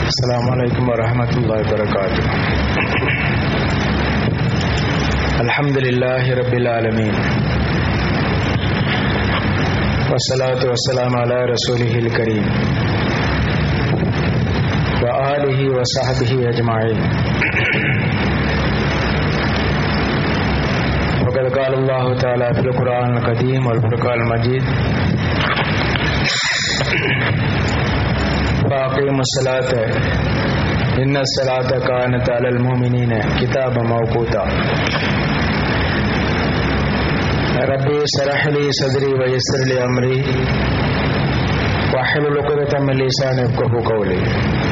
السلام عليكم ورحمة الله وبركاته الحمد لله رب العالمين والصلاة والسلام على رسوله الكريم وآله وصحبه أجمعين وقد قال الله تعالى في القرآن القديم والفرقان المجيد فأقيموا الصلاة إن الصلاة كانت على المؤمنين كتابا موقوتا ربي اشرح لي صدري ويسر لي أمري واحلل عقدة من لساني يفقهوا قولي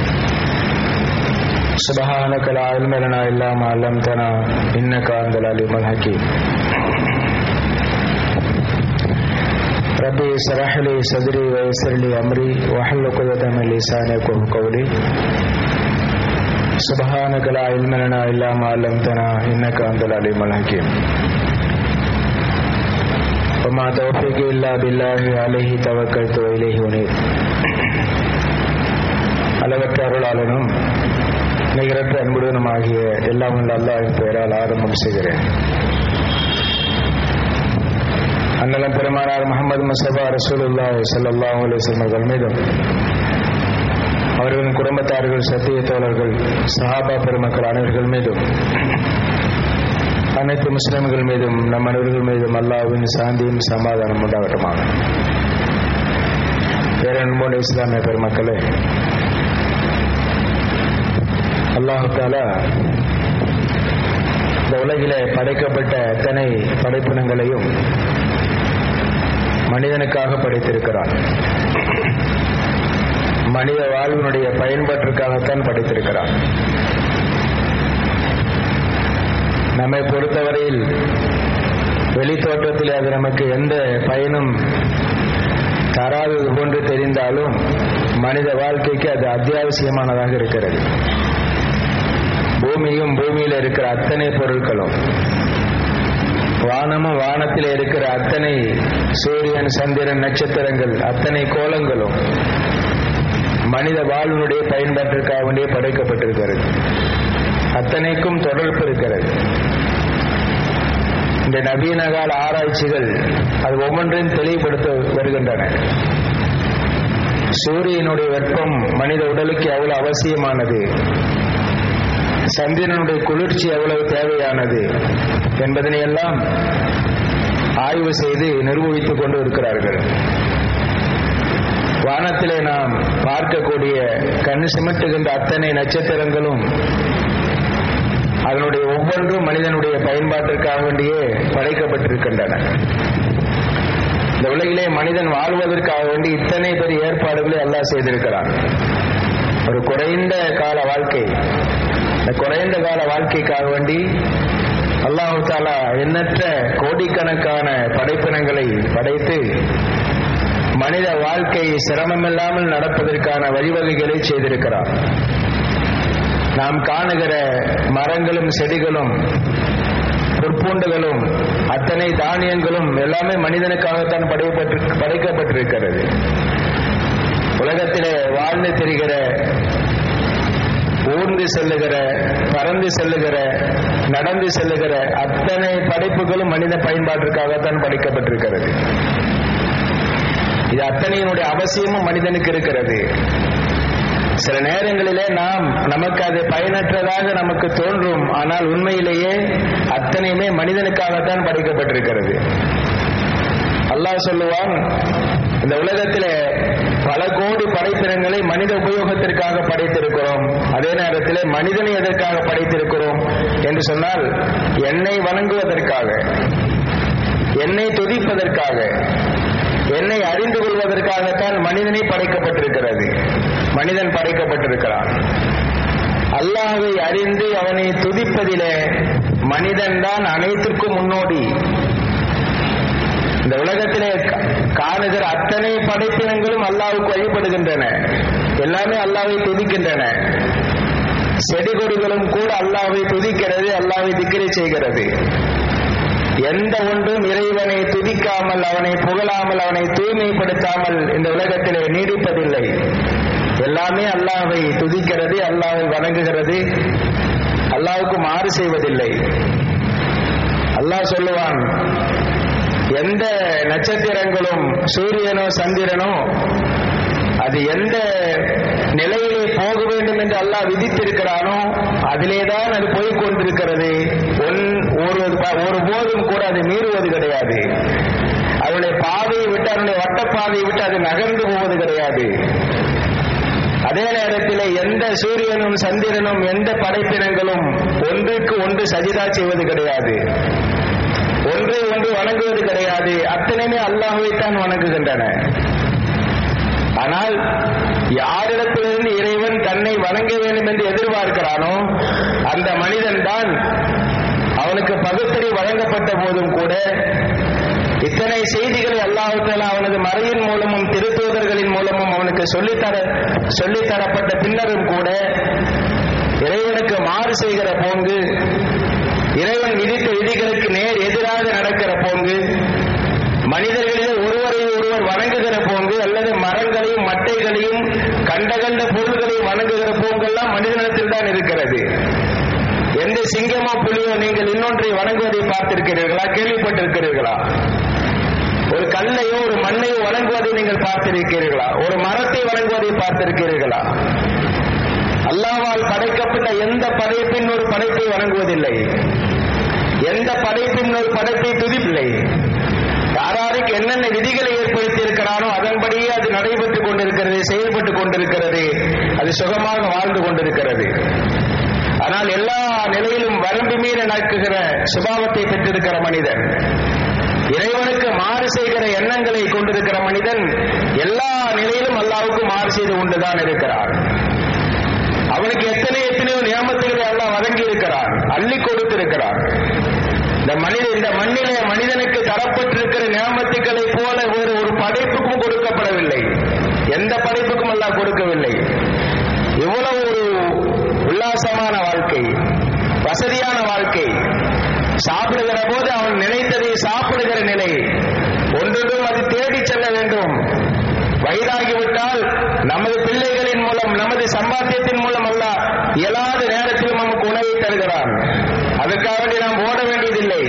سبحانك لا علم لنا إلا ما علمتنا إنك أنت العليم الحكيم ربي اشرح لي صدري ويسر لي امري واحلل عقدة من لساني يفقهوا قولي سبحانك لا علم لنا الا ما علمتنا انك انت العليم الحكيم وما توفيقي الا بالله عليه توكلت واليه انيب அளவற்ற அருளாளனும் நிகரற்ற அன்புடனும் ஆகிய எல்லாம் உள்ள அல்லாஹின் பெயரால் ஆரம்பம் செய்கிறேன் அண்ணலம் பெருமானார் முகமது முசபா ரசூலுல்லா சல்லாஹூ அலிஸ்லம் அவர்கள் மீதும் அவர்களின் குடும்பத்தார்கள் சத்திய தோழர்கள் சஹாபா பெருமக்கள் அனைவர்கள் மீதும் அனைத்து முஸ்லிம்கள் மீதும் நம் அனைவர்கள் மீதும் அல்லாவின் சாந்தியும் சமாதானம் உண்டாகட்டுமாக பேரன்போடு இஸ்லாமிய பெருமக்களே அல்லாஹாலா இந்த உலகிலே படைக்கப்பட்ட அத்தனை படைப்பினங்களையும் மனிதனுக்காக படைத்திருக்கிறான் மனித வாழ்வினுடைய பயன்பாட்டிற்காகத்தான் படைத்திருக்கிறான் நம்மை பொறுத்தவரையில் வெளி தோற்றத்தில் அது நமக்கு எந்த பயனும் தராதது போன்று தெரிந்தாலும் மனித வாழ்க்கைக்கு அது அத்தியாவசியமானதாக இருக்கிறது பூமியும் பூமியில் இருக்கிற அத்தனை பொருட்களும் வானமும் வானத்தில் இருக்கிற அத்தனை சூரியன் சந்திரன் நட்சத்திரங்கள் அத்தனை கோலங்களும் மனித வாழ்வினுடைய பயன்பாட்டிற்காக வேண்டிய படைக்கப்பட்டிருக்கிறது அத்தனைக்கும் தொடர்பு இருக்கிறது இந்த நவீன கால ஆராய்ச்சிகள் அது ஒவ்வொன்றையும் தெளிவுபடுத்த வருகின்றன சூரியனுடைய வெப்பம் மனித உடலுக்கு எவ்வளவு அவசியமானது சந்திரனுடைய குளிர்ச்சி எவ்வளவு தேவையானது என்பதனை எல்லாம் ஆய்வு செய்து நிர்வகித்துக் கொண்டு இருக்கிறார்கள் வானத்திலே நாம் பார்க்கக்கூடிய கண் சிமிட்டுகின்ற அத்தனை நட்சத்திரங்களும் அதனுடைய ஒவ்வொன்றும் மனிதனுடைய பயன்பாட்டிற்காக வேண்டியே படைக்கப்பட்டிருக்கின்றன இந்த உலகிலே மனிதன் வாழ்வதற்காக வேண்டி இத்தனை பெரிய ஏற்பாடுகளை எல்லாம் செய்திருக்கிறான் ஒரு குறைந்த கால வாழ்க்கை இந்த குறைந்த கால வாழ்க்கைக்காக வேண்டி அல்லாஹு தாலா எண்ணற்ற கோடிக்கணக்கான படைப்பினங்களை படைத்து மனித வாழ்க்கை சிரமமில்லாமல் நடப்பதற்கான வழிவகைகளை செய்திருக்கிறார் நாம் காணுகிற மரங்களும் செடிகளும் புற்பூண்டுகளும் அத்தனை தானியங்களும் எல்லாமே மனிதனுக்காகத்தான் படைக்கப்பட்டு படைக்கப்பட்டிருக்கிறது உலகத்திலே வாழ்ந்து தெரிகிற ஊர்ந்து செல்லுகிற பறந்து செல்லுகிற நடந்து செல்லுகிற அத்தனை படைப்புகளும் மனித பயன்பாட்டிற்காகத்தான் படைக்கப்பட்டிருக்கிறது இது அத்தனையினுடைய அவசியமும் மனிதனுக்கு இருக்கிறது சில நேரங்களிலே நாம் நமக்கு அது பயனற்றதாக நமக்கு தோன்றும் ஆனால் உண்மையிலேயே அத்தனையுமே மனிதனுக்காகத்தான் படைக்கப்பட்டிருக்கிறது அல்லாஹ் சொல்லுவான் இந்த உலகத்திலே பல கோடி படைப்பினங்களை மனித உபயோகத்திற்காக படைத்திருக்கிறோம் அதே நேரத்தில் மனிதனை எதற்காக படைத்திருக்கிறோம் என்று சொன்னால் என்னை வணங்குவதற்காக என்னை துதிப்பதற்காக என்னை அறிந்து கொள்வதற்காகத்தான் மனிதனை படைக்கப்பட்டிருக்கிறது மனிதன் படைக்கப்பட்டிருக்கிறான் அல்லாஹை அறிந்து அவனை துதிப்பதிலே மனிதன் தான் அனைத்திற்கும் முன்னோடி இந்த உலகத்திலே காணுகிற அத்தனை படைப்பினங்களும் அல்லாவுக்கு வழிபடுகின்றன எல்லாமே அல்லாவை துதிக்கின்றன செடி கொடிகளும் கூட அல்லாவை துதிக்கிறது அல்லாவை திக்கிரை செய்கிறது எந்த ஒன்றும் இறைவனை துதிக்காமல் அவனை புகழாமல் அவனை தூய்மைப்படுத்தாமல் இந்த உலகத்திலே நீடிப்பதில்லை எல்லாமே அல்லாவை துதிக்கிறது அல்லாவை வணங்குகிறது அல்லாவுக்கு மாறு செய்வதில்லை அல்லாஹ் சொல்லுவான் எந்த நட்சத்திரங்களும் சூரியனோ சந்திரனோ அது எந்த நிலையிலே போக வேண்டும் என்று அல்லாஹ் விதித்திருக்கிறானோ அதிலேதான் அது போய்க் கொண்டிருக்கிறது ஒன் ஒரு ஒரு போதும் கூட அது மீறுவது கிடையாது அதனுடைய பாதையை விட்டு அதனுடைய வட்டப்பாதையை விட்டு அது நகர்ந்து போவது கிடையாது அதே நேரத்தில் எந்த சூரியனும் சந்திரனும் எந்த படைப்பினங்களும் ஒன்றுக்கு ஒன்று சஜிதா செய்வது கிடையாது ஒன்றை ஒன்று வணங்குவது கிடையாது அத்தனையுமே அல்லாஹுவைத்தான் வணங்குகின்றன ஆனால் யாரிடத்திலிருந்து இறைவன் தன்னை வணங்க வேண்டும் என்று எதிர்பார்க்கிறானோ அந்த மனிதன் தான் அவனுக்கு பகுத்தறி வழங்கப்பட்ட போதும் கூட இத்தனை செய்திகளை அல்லாஹால அவனது மறையின் மூலமும் திருத்தூதர்களின் மூலமும் அவனுக்கு சொல்லித்தர சொல்லித்தரப்பட்ட பின்னரும் கூட இறைவனுக்கு மாறு செய்கிற போங்கு இறைவன் விதித்த விதிகளுக்கு நேர் எதிராக நடக்கிற போங்கு மனிதர்களிலே ஒருவரை ஒருவர் வணங்குகிற போங்கு அல்லது மரங்களையும் மட்டைகளையும் கண்ட கண்ட பொருள்களையும் வணங்குகிற போங்கெல்லாம் மனிதனிடத்தில் தான் இருக்கிறது எந்த சிங்கமோ புலியோ நீங்கள் இன்னொன்றை வணங்குவதை பார்த்திருக்கிறீர்களா கேள்விப்பட்டிருக்கிறீர்களா ஒரு கல்லையோ ஒரு மண்ணையோ வணங்குவதை நீங்கள் பார்த்திருக்கிறீர்களா ஒரு மரத்தை வணங்குவதை பார்த்திருக்கிறீர்களா அல்லாவால் படைக்கப்பட்ட எந்த படைப்பின் ஒரு படைப்பை வணங்குவதில்லை எந்த படைப்பின் ஒரு படைப்பை துதிப்பில்லை யாராருக்கு என்னென்ன விதிகளை ஏற்படுத்தி இருக்கிறானோ அதன்படியே அது நடைபெற்றுக் கொண்டிருக்கிறது செயல்பட்டுக் கொண்டிருக்கிறது அது சுகமாக வாழ்ந்து கொண்டிருக்கிறது ஆனால் எல்லா நிலையிலும் வரம்பு மீறி நடக்குகிற சுபாவத்தை பெற்றிருக்கிற மனிதன் இறைவனுக்கு மாறு செய்கிற எண்ணங்களை கொண்டிருக்கிற மனிதன் எல்லா நிலையிலும் அல்லாவுக்கு மாறு செய்து கொண்டுதான் இருக்கிறார் அவனுக்கு எத்தனை எத்தனையோ நியமத்துகளை அல்லாஹ் வழங்கி இருக்கிறான் அள்ளி கொடுத்திருக்கிறான் இந்த மனித இந்த மண்ணிலே மனிதனுக்கு தரப்பட்டிருக்கிற நியமத்துக்களை போல வேறு ஒரு படைப்புக்கும் கொடுக்கப்படவில்லை எந்த படைப்புக்கும் அல்லாஹ் கொடுக்கவில்லை இவ்வளவு ஒரு உல்லாசமான வாழ்க்கை வசதியான வாழ்க்கை சாப்பிடுகிற போது அவன் நினைத்ததை சாப்பிடுகிற நிலை ஒன்றொன்றும் அது தேடி செல்ல வேண்டும் வயதாகிவிட்டால் நமது பிள்ளைகளின் மூலம் நமது சம்பாத்தியத்தின் மூலம் அல்ல இயலாத நேரத்தில் நமக்கு உணவை தருகிறான் அதுக்காக வேண்டி நாம் ஓட வேண்டியதில்லை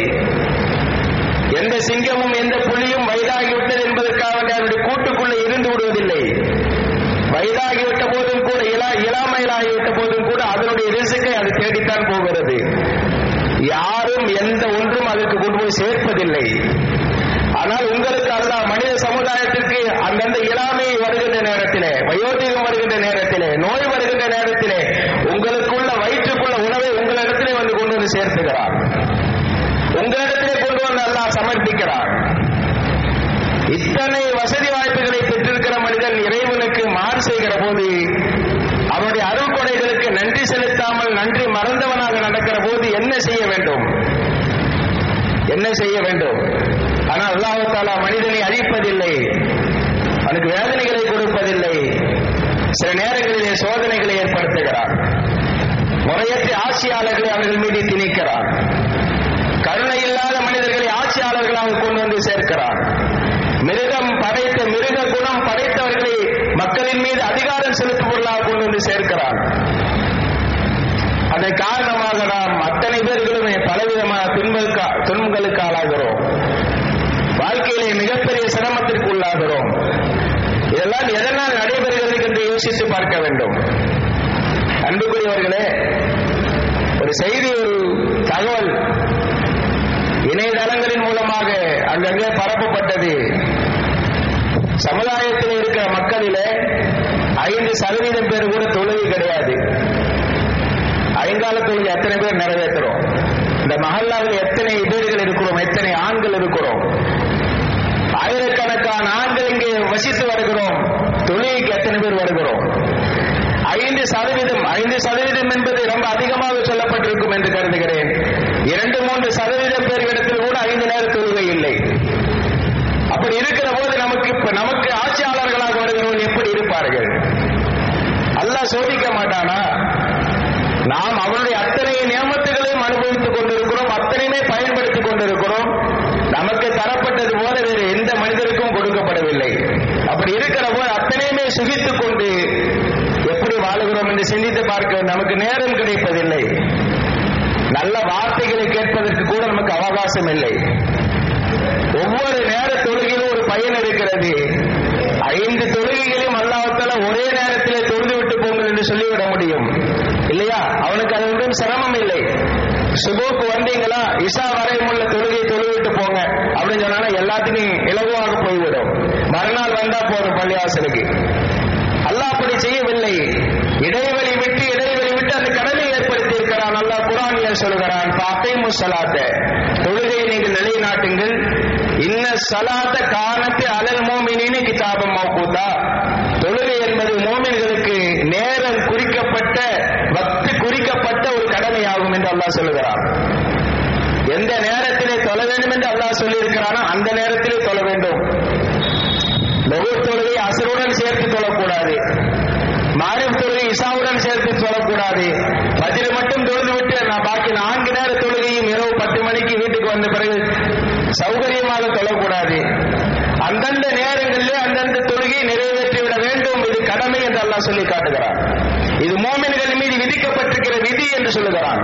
எந்த சிங்கமும் எந்த புலியும் வயதாகிவிட்டது என்பதற்காக வேண்டி அதனுடைய கூட்டுக்குள்ளே இருந்து விடுவதில்லை வயதாகிவிட்ட போதும் கூட இளா இளமையிலாகிவிட்ட போதும் கூட அதனுடைய ரிசுக்கை அது தேடித்தான் போகிறது யாரும் எந்த ஒன்றும் அதற்கு கொண்டு போய் சேர்ப்பதில்லை ஆனால் உங்களுக்கு அல்ல மனித சமுதாயத்திற்கு அந்தந்த இளமை வருகின்ற நேரத்திலே வயோதிகம் வருகின்ற நேரத்திலே நோய் வருகின்ற நேரத்திலே உங்களுக்குள்ள வயிற்றுக்குள்ள உணவை உங்களிடத்திலே வந்து கொண்டு வந்து சேர்த்துகிறார் உங்களிடத்திலே கொண்டு வந்து அல்லாஹ் சமர்ப்பிக்கிறார் இத்தனை வசதி வாய்ப்புகளை பெற்றிருக்கிற மனிதன் இறைவனுக்கு மாறு செய்கிற போது அவருடைய அருள் கொடைகளுக்கு நன்றி செலுத்தாமல் நன்றி மறந்தவனாக நடக்கிற போது என்ன செய்ய வேண்டும் என்ன செய்ய வேண்டும் ஆனால் அல்லாஹு தாலா மனிதனை அழிப்பதில்லை அவனுக்கு வேதனைகளை கொடுப்பதில்லை சில நேரங்களிலே சோதனைகளை ஏற்படுத்துகிறார் முறையற்ற ஆட்சியாளர்களை அவர்கள் மீது திணிக்கிறார் கருணை இல்லாத மனிதர்களை ஆட்சியாளர்களாக கொண்டு வந்து சேர்க்கிறார் மிருகம் படைத்த மிருக குணம் படைத்தவர்களை மக்களின் மீது அதிகாரம் செலுத்துபவர்களாக கொண்டு வந்து சேர்க்கிறார் அதன் காரணமாக நாம் அத்தனை பேர்களுமே பலவிதமான துன்பங்களுக்கு துன்பங்களுக்கு ஆளாகிறோம் வாழ்க்கையிலே மிகப்பெரிய சிரமத்திற்கு உள்ளாகிறோம் இதெல்லாம் எதனால் நடைபெறுகிறது என்று யோசித்து பார்க்க வேண்டும் அன்புக்குரியவர்களே ஒரு செய்தி ஒரு தகவல் இணையதளங்களின் மூலமாக அங்கங்கே பரப்பப்பட்டது சமுதாயத்தில் இருக்கிற மக்களிலே ஐந்து சதவீதம் பேர் கூட தொழுகை கிடையாது ஐங்கால தொழுகை எத்தனை பேர் நிறைவேற்றுறோம் இந்த மஹல்லாவில் எத்தனை பேர்கள் இருக்கிறோம் எத்தனை ஆண்கள் இருக்கிறோம் ஆயிரக்கணக்கான ஆண்கள் இங்கே வசித்து வருகிறோம் தொழுகைக்கு எத்தனை பேர் வருகிறோம் ஐந்து சிந்தித்து பார்க்க நமக்கு நேரம் கிடைப்பதில்லை நல்ல வார்த்தைகளை கேட்பதற்கு கூட நமக்கு அவகாசம் இல்லை ஒவ்வொரு நேர தொழுகையிலும் ஒரு பயன் இருக்கிறது ஐந்து தொழுகைகளையும் அல்லாஹால ஒரே நேரத்திலே தொழுது விட்டு போங்கள் என்று சொல்லிவிட முடியும் இல்லையா அவனுக்கு அது ஒன்றும் சிரமம் இல்லை சுபோக்கு வந்தீங்களா இஷா வரையும் உள்ள தொழுகை தொழுவிட்டு போங்க அப்படின்னு சொன்னா எல்லாத்துக்கும் இலகுவாக போய்விடும் மறுநாள் வந்தா போதும் பள்ளிவாசலுக்கு அல்லாஹ் அப்படி செய்யவில்லை இடைவெளி விட்டு இடைவெளி விட்டு அந்த கடமை ஏற்படுத்தி இருக்கிறான் அல்லாஹ் குரானியர் சொல்கிறான் பாத்தை முசலாத்த தொழுகை நீங்கள் நிலைநாட்டுங்கள் இன்ன சலாத்த காலத்து அலல் மோமினின்னு கிதாபம் மௌகூதா தொழுகை என்பது மோமின்களுக்கு நேரம் குறிக்கப்பட்ட வக்து குறிக்கப்பட்ட ஒரு கடமையாகும் என்று அல்லாஹ் சொல்லுகிறான் எந்த நேரத்திலே தொழ வேண்டும் என்று அல்லாஹ் சொல்லியிருக்கிறானோ அந்த நேரத்திலே தொழ வேண்டும் லொகூர் தொழுகை அசருடன் சேர்த்து தொழக்கூடாது மாரிப் தொழுகை இசாவுடன் சேர்த்து தொழக்கூடாது பதில் மட்டும் தொழுது விட்டு நான் பாக்கி நான்கு நேர தொழுகையும் இரவு பத்து மணிக்கு வீட்டுக்கு வந்த பிறகு சௌகரியமாக தொழக்கூடாது அந்தந்த நேரங்களிலே அந்தந்த தொழுகையை நிறைவேற்றி விட வேண்டும் இது கடமை என்று அல்லாஹ் சொல்லி காட்டுகிறான் இது மோமின்கள் மீது விதிக்கப்பட்டிருக்கிற விதி என்று சொல்லுகிறான்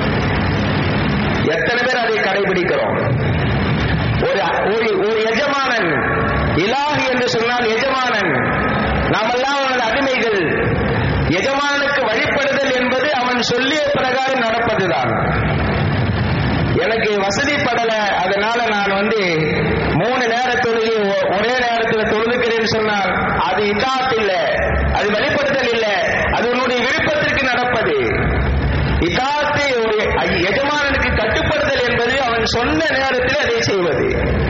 எத்தனை பேர் அதை கடைபிடிக்கிறோம் ஒரு ஒரு ஒரு எஜமானன் இலாஹி என்று சொன்னால் எஜமானன் நாமெல்லாம் அவனது அடிமைகள் எஜமானுக்கு வழிபடுதல் என்பது அவன் சொல்லிய பிரகாரம் நடப்பதுதான் எனக்கு வசதிப்படல அதனால நான் வந்து மூணு நேர தொழுகை ஒ- ஒரே நேரத்தில் தொழுதுக்கிறேன்னு சொன்னால் அது இதாத் இல்ல அது வழிபடுதல் இல்ல அது உன்னுடைய விருப்பத்திற்கு நடப்பது இதாத்து ஒரு எஜமானனுக்கு கட்டுப்படுதல் என்பது அவன் சொன்ன நேரத்தில் அதை செய்வது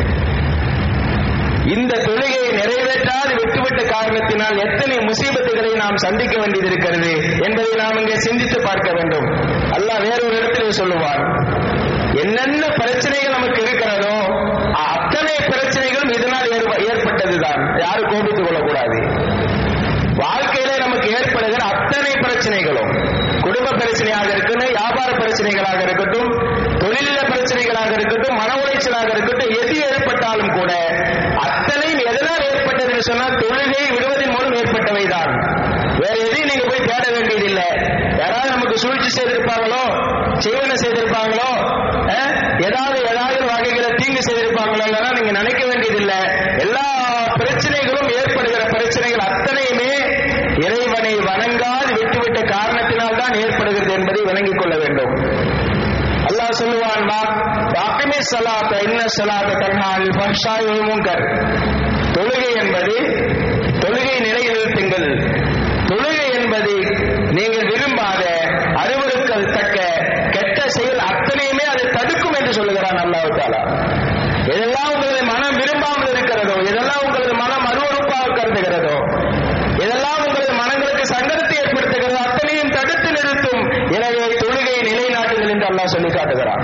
இந்த தொழுகையை நிறைவேற்றாது விட்டுவிட்ட காரணத்தினால் எத்தனை முசீபத்துகளை நாம் சந்திக்க வேண்டியது இருக்கிறது என்பதை நாம் இங்கே சிந்தித்து பார்க்க வேண்டும் அல்லாஹ் வேறொரு இடத்திலே சொல்லுவான் என்னென்ன பிரச்சனைகள் நமக்கு இருக்கிறதோ அத்தனை பிரச்சனைகளும் இதனால் ஏற்ப- ஏற்பட்டதுதான் யாரும் கோபித்துக் கொள்ளக்கூடாது வாழ்க்கையிலே நமக்கு ஏற்படுகிற அத்தனை பிரச்சனைகளும் குடும்ப பிரச்சனையாக இருக்கட்டும் வியாபார பிரச்சனைகளாக இருக்கட்டும் தொழில பிரச்சனைகளாக இருக்கட்டும் மன உளைச்சலாக இருக்கட்டும் எது ஏற்பட்டாலும் கூட அத்தனையும் எதனால் ஏற்பட்டது என்று சொன்னால் தொழுகை விடுவதன் மூலம் ஏற்பட்டவைதான் வேற எதையும் நீங்க போய் தேட வேண்டியதில்லை யாராவது நமக்கு சூழ்ச்சி செய்திருப்பாங்களோ செய்வன செய்திருப்பாங்களோ அஹ், ஏதாவது ஏதாவது வகைகளை தீங்கு செய்திருப்பாங்களோ இதெல்லாம் நீங்க நினைக்க வேண்டியதில்லை எல்லா பிரச்சனைகளும் ஏற்படுகிற பிரச்சனைகள் அத்தனையுமே இறைவனை வணங்காது விட்டுவிட்ட காரணத்தினால் தான் ஏற்படுகிறது என்பதை விளங்கிக் கொள்ள வேண்டும் அல்லாஹ் சொல்லுவான் வாக்குமே சலாத்த இன்ன சலாத்த தன்னால் ஃபஹ்ஷாய் வல் முன்கர் தொழுகை என்பது தொழுகை நிலைநிறுத்துங்கள் தொழுகை என்பது நீங்கள் விரும்பாத அறிவுறுத்தல் தக்க கெட்ட செயல் அத்தனையுமே அதை தடுக்கும் என்று சொல்லுகிறான் அல்லாஹ் தாலா எதெல்லாம் உங்களது மனம் விரும்பாமல் இருக்கிறதோ எதெல்லாம் உங்களது மனம் அருவறுப்பாக கருதுகிறதோ எதெல்லாம் உங்களது மனங்களுக்கு சங்கடத்தை ஏற்படுத்துகிறதோ அத்தனையும் தடுத்து நிறுத்தும் எனவே தொழுகையை நிலைநாட்டுங்கள் என்று அல்லாஹ் சொல்லி காட்டுகிறான்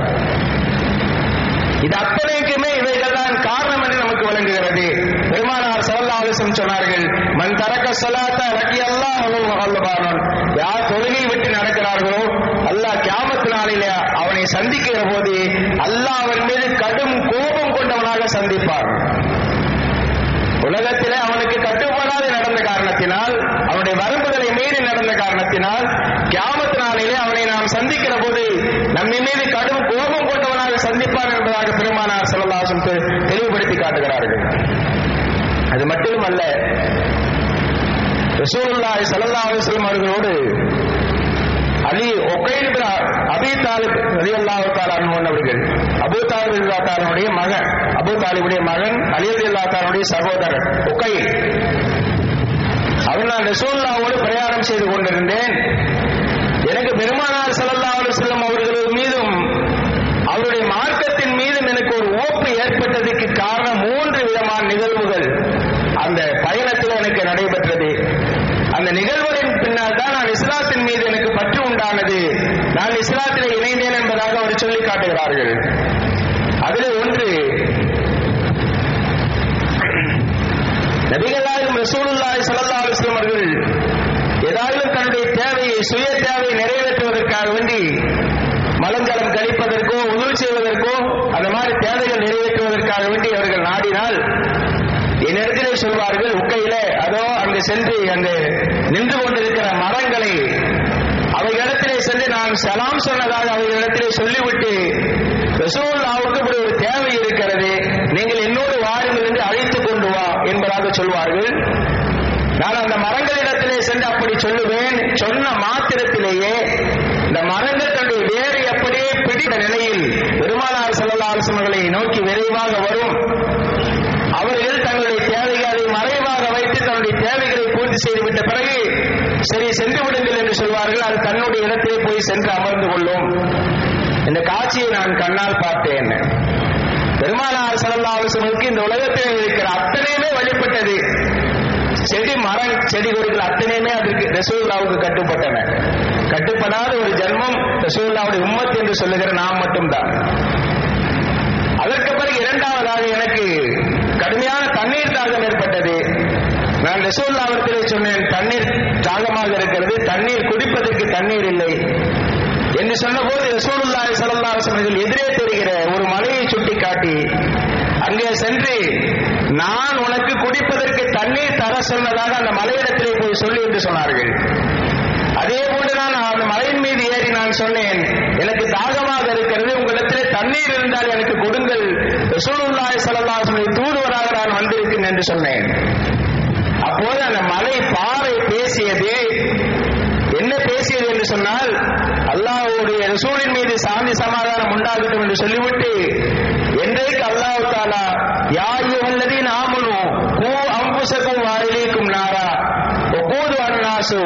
இது அத்தனைக்குமே இவைகள் தான் காரணம் என்று நமக்கு விளங்குகிறது பெருமானார் சல்லாஹம் சொன்னார்கள் மண் தரக்க சலாத்த ரக்கி அல்லாஹ் யார் தொழுகை விட்டு நடக்கிறார்களோ அல்லாஹ் கியாமத்து நாளிலே அவனை சந்திக்கிற போது அல்லாஹ் அவன் மீது கடும் கோபம் கொண்டவனாக சந்திப்பார் உலகத்திலே அவனுக்கு கட்டுப்படாது நடந்த காரணத்தினால் அவனுடைய வரம்புகளை மீறி நடந்த காரணத்தினால் கியாமத்து நாளிலே அவனை நாம் சந்திக்கிற போது நம்மை மீது கடும் கோபம் கொண்டவனாக சந்திப்பான் என்பதாக பெருமானார் செல்லல்லாசம் தெளிவுபடுத்தி காட்டுகிறார்கள் அது மட்டுமல்ல ரசூலுல்லாஹி ஸல்லல்லாஹு அலைஹி வஸல்லம் அவர்களோடு அலி ஒகைல் பின் அபி தாலிப் ரலியல்லாஹு தஆலா அன்ஹு அவர்கள் அபூ தாலிப் ரலியல்லாஹு தஆலாவுடைய மகன் அபூ தாலிபுடைய மகன் அலி ரலியல்லாஹு தஆலாவுடைய சகோதரர் ஒகைல் அவர் நான் ரசூலுல்லாஹோடு பிரயாணம் செய்து கொண்டிருந்தேன் எனக்கு பெருமானார் ஸல்லல்லாஹு அலைஹி வஸல்லம் அவர்கள் மீதும் அவருடைய மார்க்கத்தின் மீதும் எனக்கு ஒரு ஓப்பு ஏற்பட்டதுக்கு காரணம் மூன்று விதமான நிகழ்வுகள் அந்த பயணத்தில் எனக்கு நடைபெற்றது அந்த நிகழ்வுகளின் பின்னால் தான் நான் இஸ்லாத்தின் மீது எனக்கு பற்று உண்டானது நான் இஸ்லாத்திலே இணைந்தேன் என்பதாக அவர் சொல்லி காட்டுகிறார்கள் அதில் ஒன்று நபிகளாயும் ரசூலுல்லாஹி ஸல்லல்லாஹு அலைஹி வஸல்லம் அவர்கள் ஏதாவது தன்னுடைய தேவையை சுய தேவையை நிறைவேற்றுவதற்காக வேண்டி மலஞ்சலம் கழிப்பதற்கோ உதவி செய்வதற்கோ அந்த மாதிரி தேவைகள் நிறைவேற்றுவதற்காக வேண்டி அவர்கள் நாடினால் என்னிடத்திலே சொல்வார்கள் உக்கையில அதோ அங்கு சென்று அங்கு நின்று கொண்டிருக்கிற மரங்களை சலாம் சொன்னதாக அவர்களிடத்திலே சொல்லிவிட்டு ரசூல்லாவுக்கு இப்படி ஒரு தேவை இருக்கிறது நீங்கள் என்னோடு வாருங்கள் என்று அழைத்துக் கொண்டு வா என்பதாக சொல்வார்கள் நான் அந்த மரங்களிடத்திலே சென்று அப்படி சொல்லுவேன் சொன்ன மாத்திரத்திலேயே இந்த மரங்கள் தன்னுடைய வேறு அப்படியே பிடித்த நிலையில் பெருமானார் செல்லல்லா அரசர்களை நோக்கி விரைவாக வரும் அவர்கள் தங்களுடைய தேவைகளை மறைவாக வைத்து தன்னுடைய தேவைகளை பூர்த்தி செய்துவிட்ட பிறகு சரி சென்று விடுங்கள் என்று சொல்வார்கள் அது தன்னுடைய இடத்திலே போய் சென்று அமர்ந்து கொள்ளும் இந்த காட்சியை நான் கண்ணால் பார்த்தேன் பெருமானார் செல்லல்லா அரசர்களுக்கு இந்த உலகத்தில் இருக்கிற அத்தனையுமே வழிபட்டது செடி மரம் செடி கொடிகள் அத்தனையுமே அதற்கு ரசூல்லாவுக்கு கட்டுப்பட்டன கட்டுப்படாத ஒரு ஜென்மம் ரசூல்லாவுடைய உம்மத் என்று சொல்லுகிற நாம் மட்டும்தான் அதற்கு பிறகு இரண்டாவதாக எனக்கு கடுமையான தண்ணீர் தாகம் ஏற்பட்டது நான் ரசூல்லாவிடத்திலே சொன்னேன் தண்ணீர் தாகமாக இருக்கிறது தண்ணீர் குடிப்பதற்கு தண்ணீர் இல்லை என்று சொன்னபோது ரசூலுல்லாஹி ஸல்லல்லாஹு அலைஹி வஸல்லம் எதிரே தெரிகிற ஒரு மலையை சுட்டிக்காட்டி அங்கே சென்று நான் உனக்கு குடிப்பதற்கு தண்ணீர் தர சொன்னதாக அந்த மலையிடத்திலே போய் சொல்லி என்று சொன்னார்கள் அதே போன்று நான் அந்த மலையின் மீது ஏறி நான் சொன்னேன் எனக்கு தாகமாக இருக்கிறது உங்களிடத்திலே தண்ணீர் இருந்தால் எனக்கு கொடுங்கள் ரசூலுல்லாஹி ஸல்லல்லாஹு அலைஹி வஸல்லம் தூதுவராக நான் வந்திருக்கிறேன் என்று சொன்னேன் அப்போது அந்த மலை பாறை பேசியது என்ன பேசியது என்று சொன்னால் அல்லாஹ்வுடைய ரசூலின் மீது சாந்தி சமாதானம் உண்டாகட்டும் என்று சொல்லிவிட்டு என்றைக்கு அல்லாஹ் தாலா யாயுவல்லதி நாமனு பூ அம்புசக்கும் வாயிலேக்கும் நாரா ஒப்போது அன்னாசு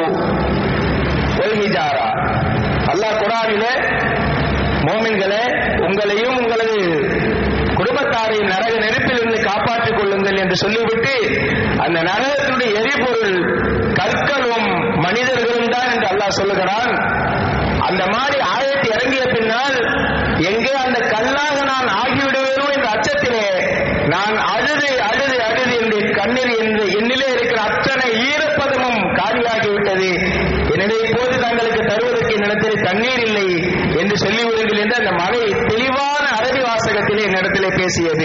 ஒல்ஹிஜாரா அல்லாஹ் குரானிலே மோமின்களே உங்களையும் உங்களது குடும்பத்தாரையும் நரக நெருப்பிலிருந்து காப்பாற்றிக் கொள்ளுங்கள் என்று சொல்லிவிட்டு அந்த நரகத்தினுடைய எரிபொருள் கற்களும் மனிதர்களும் தான் என்று அல்லாஹ் சொல்லுகிறான் அந்த மாதிரி ஆயத்து இறங்கிய பின்னால் எங்கே அந்த கல்லாக நான் ஆகிவிடுவேனோ என்ற அச்சத்திலே நான் அழுது அழுது அழுது என்று கண்ணீர் என்று என்னிலே இருக்கிற அத்தனை ஈரப்பதமும் காலியாகிவிட்டது எனவே இப்போது தங்களுக்கு தருவதற்கு என்னிடத்தில் தண்ணீர் இல்லை என்று சொல்லிவிடுங்கள் என்று அந்த மலை தெளிவான அரபி வாசகத்திலே என்னிடத்திலே பேசியது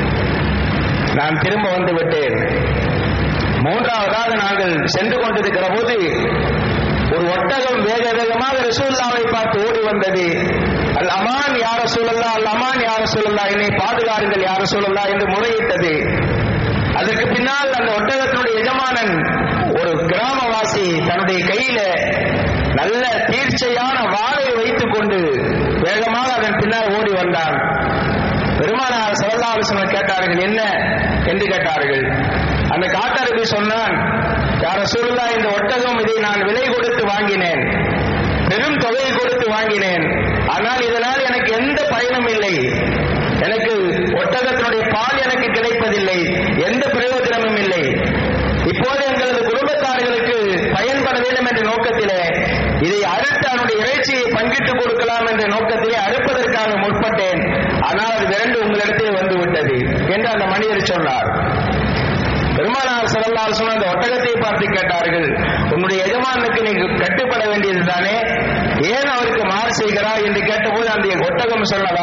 நான் திரும்ப வந்து விட்டேன் மூன்றாவதாக நாங்கள் சென்று கொண்டிருக்கிற போது ஒரு ஒட்டகம் வேக வேகமாக ரசூல்லாவை பார்த்து ஓடி வந்தது அல் அமான் யார சூழல்லா அல் அமான் யார சூழல்லா என்னை பாதுகாருங்கள் யார சூழல்லா என்று முறையிட்டது அதற்கு பின்னால் அந்த ஒட்டகத்தினுடைய எஜமானன் ஒரு கிராமவாசி தன்னுடைய கையில நல்ல தீர்ச்சையான வாளை வைத்துக் கொண்டு வேகமாக அதன் பின்னால் ஓடி வந்தான் பெருமானார் சரல்லாலோசனர் கேட்டார்கள் என்ன என்று கேட்டார்கள் அந்த காட்டரபி சொன்னான் யார சூழலா இந்த ஒட்டகம் இதை நான் விலை கொடுத்து வாங்கினேன் பெரும் தொகையை கொடுத்து வாங்கினேன் ஆனால் இதனால் எனக்கு எந்த பயனும் இல்லை எனக்கு ஒட்டகத்தினுடைய பால் எனக்கு கிடைப்பதில்லை எந்த பிரயோஜனமும் இல்லை இப்போது எங்களது குடும்பத்தார்களுக்கு பயன்பட வேண்டும் என்ற நோக்கத்திலே இதை அறுத்து அவனுடைய இறைச்சியை பங்கிட்டுக் கொடுக்கலாம் என்ற நோக்கத்திலே அறுப்பதற்காக முற்பட்டேன் ஆனால் அது விரண்டு உங்களிடத்தில் வந்து விட்டது என்று அந்த மனிதர் சொன்னார் பெருமானார் செல்லல்லார் சொன்ன அந்த ஒட்டகத்தை பார்த்து கேட்டார்கள் உன்னுடைய எஜமானுக்கு நீங்க கட்டுப்பட வேண்டியது தானே ஏன் அவருக்கு மாறு செய்கிறார் என்று கேட்டபோது அந்த ஒட்டகம் சொன்னதா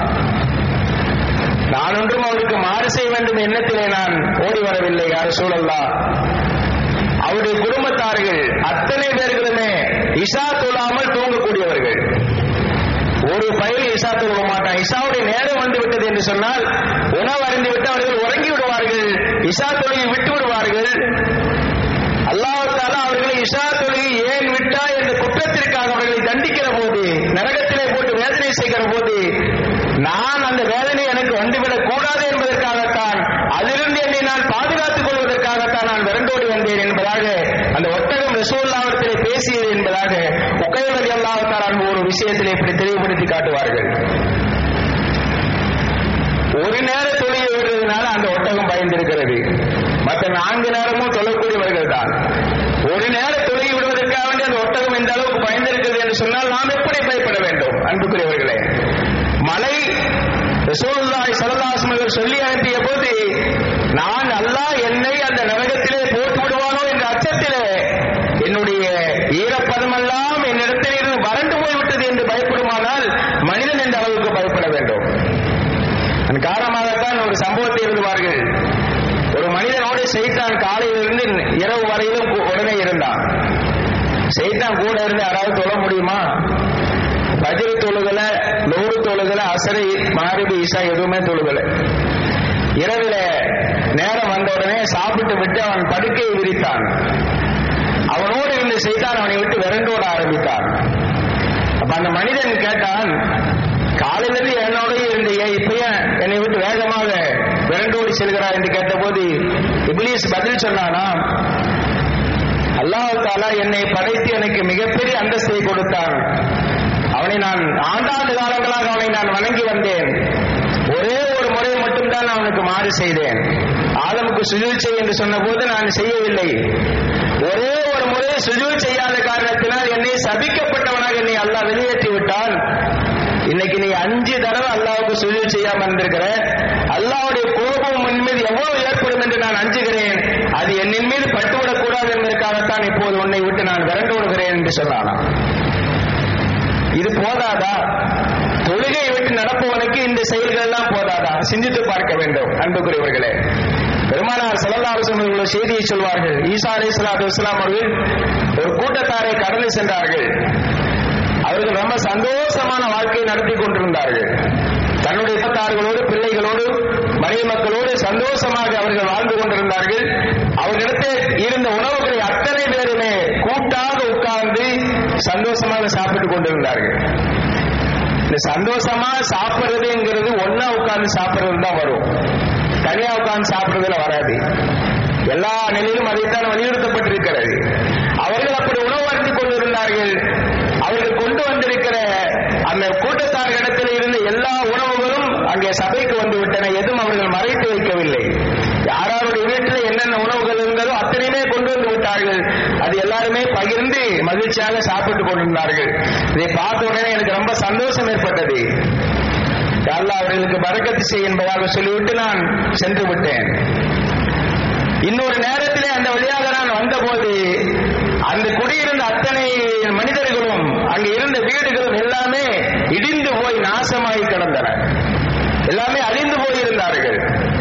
நான் ஒன்றும் அவருக்கு மாறு செய்ய வேண்டும் எண்ணத்திலே நான் ஓடி வரவில்லை யார் சூழல்லா அவருடைய குடும்பத்தார்கள் அத்தனை பேர்களுமே இஷா தொழாமல் தூங்கக்கூடியவர்கள் ஒரு பயில் இஷா தொழுக மாட்டான் இஷாவுடைய நேரம் வந்து விட்டது என்று சொன்னால் உணவு அறிந்து விட்டு அவர்கள் உறங்கி விடுவார்கள் இஷா தொழுகை விட்டு விடுவார்கள் அல்லாஹால அவர்களை இஷா தொழுகை ஏன் விட்டா என்ற குற்றத்திற்காக அவர்களை தண்டிக்கிற போது நரகத்திலே போட்டு வேதனை செய்கிற போது நான் அந்த வேதனை எனக்கு வந்துவிடக் கூடாது என்பதற்காகத்தான் அதிலிருந்து என்னை நான் பாதுகாத்துக் கொள்வதற்காகத்தான் நான் விரண்டோடி வந்தேன் என்பதாக அந்த ஒட்டகம் ரசூல்லாவிடத்திலே பேசியது என்பதாக உக்கைவதி அல்லாஹால் ஒரு விஷயத்திலே இப்படி தெளிவுபடுத்தி காட்டுவார்கள் ஒரு நேர தொழிலை விடுறதுனால அந்த ஒட்டகம் பயந்திருக்கிறது மற்ற நான்கு நேரமும் தொழக்கூடியவர்கள் தான் ஒரு நேர தொழிலை விடுவதற்காக வேண்டி அந்த ஒட்டகம் எந்த அளவுக்கு பயந்திருக்கிறது என்று சொன்னால் நாம் எப்படி பயப்பட வேண்டும் அன்புக்குரியவர்களே மலை ரசூலுல்லாஹி ஸல்லல்லாஹு அலைஹி வஸல்லம் சொல்லி அனுப்பிய போது நான் அல்லாஹ் என்னை அந்த நரகத்திலே போட்டு விடுவானோ என்ற அச்சத்திலே என்னுடைய ஈரப்பதமெல்லாம் என்னிடத்தில் இருந்து வறண்டு போய்விட்டது என்று பயப்படுமானால் மனிதன் எந்த அளவுக்கு பயப்பட வேண்டும் அதன் காரணமாகத்தான் ஒரு சம்பவத்தை எழுதுவார்கள் ஒரு மனிதனோடு செய்தான் காலையிலிருந்து இரவு வரையிலும் உடனே இருந்தான் செய்தான் கூட இருந்து யாராவது தொழ முடியுமா பஜ்ரு தொழுகல நூறு தொழுகல அசரி மாரிபு ஈசா எதுவுமே தொழுகல இரவுல நேரம் வந்த உடனே சாப்பிட்டு விட்டு அவன் படுக்கையை விரித்தான் அவனோடு இருந்த செய்தான் அவனை விட்டு விரண்டோட ஆரம்பித்தான் அப்ப அந்த மனிதன் கேட்டான் காலையிலிருந்து என்னோடய இருந்தையே இப்ப ஏன் என்னை விட்டு வேகமாக விரண்டோடி செல்கிறார் என்று கேட்டபோது இப்லீஸ் பதில் சொன்னானா அல்லாஹ் தாலா என்னை படைத்து எனக்கு மிகப்பெரிய அந்தஸ்தை கொடுத்தான் அவனை நான் ஆண்டாண்டு காலங்களாக அவனை நான் வணங்கி வந்தேன் ஒரே ஒரு முறை மட்டும்தான் அவனுக்கு மாறு செய்தேன் ஆதமுக்கு சுஜூல் செய் என்று சொன்னபோது நான் செய்யவில்லை ஒரே ஒரு முறை சுஜூல் செய்யாத காரணத்தினால் என்னை சபிக்கப்பட்டவனாக என்னை அல்லாஹ் வெளியேற்றி விட்டான் இன்னைக்கு நீ அஞ்சு தடவை அல்லாவுக்கு சுஜூல் செய்யாம இருந்திருக்கிற அல்லாவுடைய கோபம் உன் மீது எவ்வளவு ஏற்படும் என்று நான் அஞ்சுகிறேன் அது என்னின் மீது பட்டுவிடக் கூடாது என்பதற்காகத்தான் இப்போது உன்னை விட்டு நான் விரண்டு விடுகிறேன் என்று சொன்னானா இது போதாதா தொழுகை விட்டு நடப்பவனுக்கு இந்த செயல்கள் எல்லாம் போதாதா சிந்தித்து பார்க்க வேண்டும் அன்புக்குரியவர்களே பெருமானார் செல்லல்லாரசம் உள்ள செய்தியை சொல்வார்கள் ஈசா அலி சலாத்து இஸ்லாம் அவர்கள் ஒரு கூட்டத்தாரை கடந்து சென்றார்கள் அவர்கள் ரொம்ப சந்தோஷமான வாழ்க்கையை நடத்தி கொண்டிருந்தார்கள் தன்னுடைய இனத்தார்களோடு பிள்ளைகளோடு மனைவி மக்களோடு சந்தோஷமாக அவர்கள் வாழ்ந்து கொண்டிருந்தார்கள் அவர்களிடத்தில் இருந்த உணவுகளை அத்தனை பேருமே கூட்டாக உட்கார்ந்து சந்தோஷமாக சாப்பிட்டுக் கொண்டிருந்தார்கள் இந்த சந்தோஷமா சாப்பிடுறதுங்கிறது ஒன்னா உட்கார்ந்து சாப்பிடுறது தான் வரும் தனியா உட்கார்ந்து சாப்பிடுறதுல வராது எல்லா நிலையிலும் அதைத்தான் வலியுறுத்தப்பட்டிருக்கிறது அவர்கள் அப்படி உணவு அருந்திக் கொண்டிருந்தார்கள் அவர்கள் கொண்டு வந்திருக்கிற அந்த கூட்டத்தார்களிடத்தில் இருந்த எல்லா உணவுகளும் அங்கே சபைக்கு வந்து விட்டன எதுவும் அவர்கள் மறைத்து வைக்கவில்லை யாராருடைய வீட்டில் என்னென்ன உணவுகள் இருந்ததோ அத்தனையுமே கொண்டு வந்து விட்டார்கள் அது எல்லாருமே பகிர்ந்து மகிழ்ச்சியாக சாப்பிட்டுக் கொண்டிருந்தார்கள் இதை பார்த்த உடனே எனக்கு ரொம்ப சந்தோஷம் ஏற்பட்டது அல்லா அவர்களுக்கு பறக்கத்து செய் என்பதாக சொல்லிவிட்டு நான் சென்று விட்டேன் இன்னொரு நேரத்திலே அந்த வழியாக நான் வந்தபோது அந்த குடியிருந்த அத்தனை மனிதர்களும் அங்கு இருந்த வீடுகளும் எல்லாமே இடிந்து போய் நாசமாகி கிடந்தன எல்லாமே அழிந்து போயிருந்தார்கள்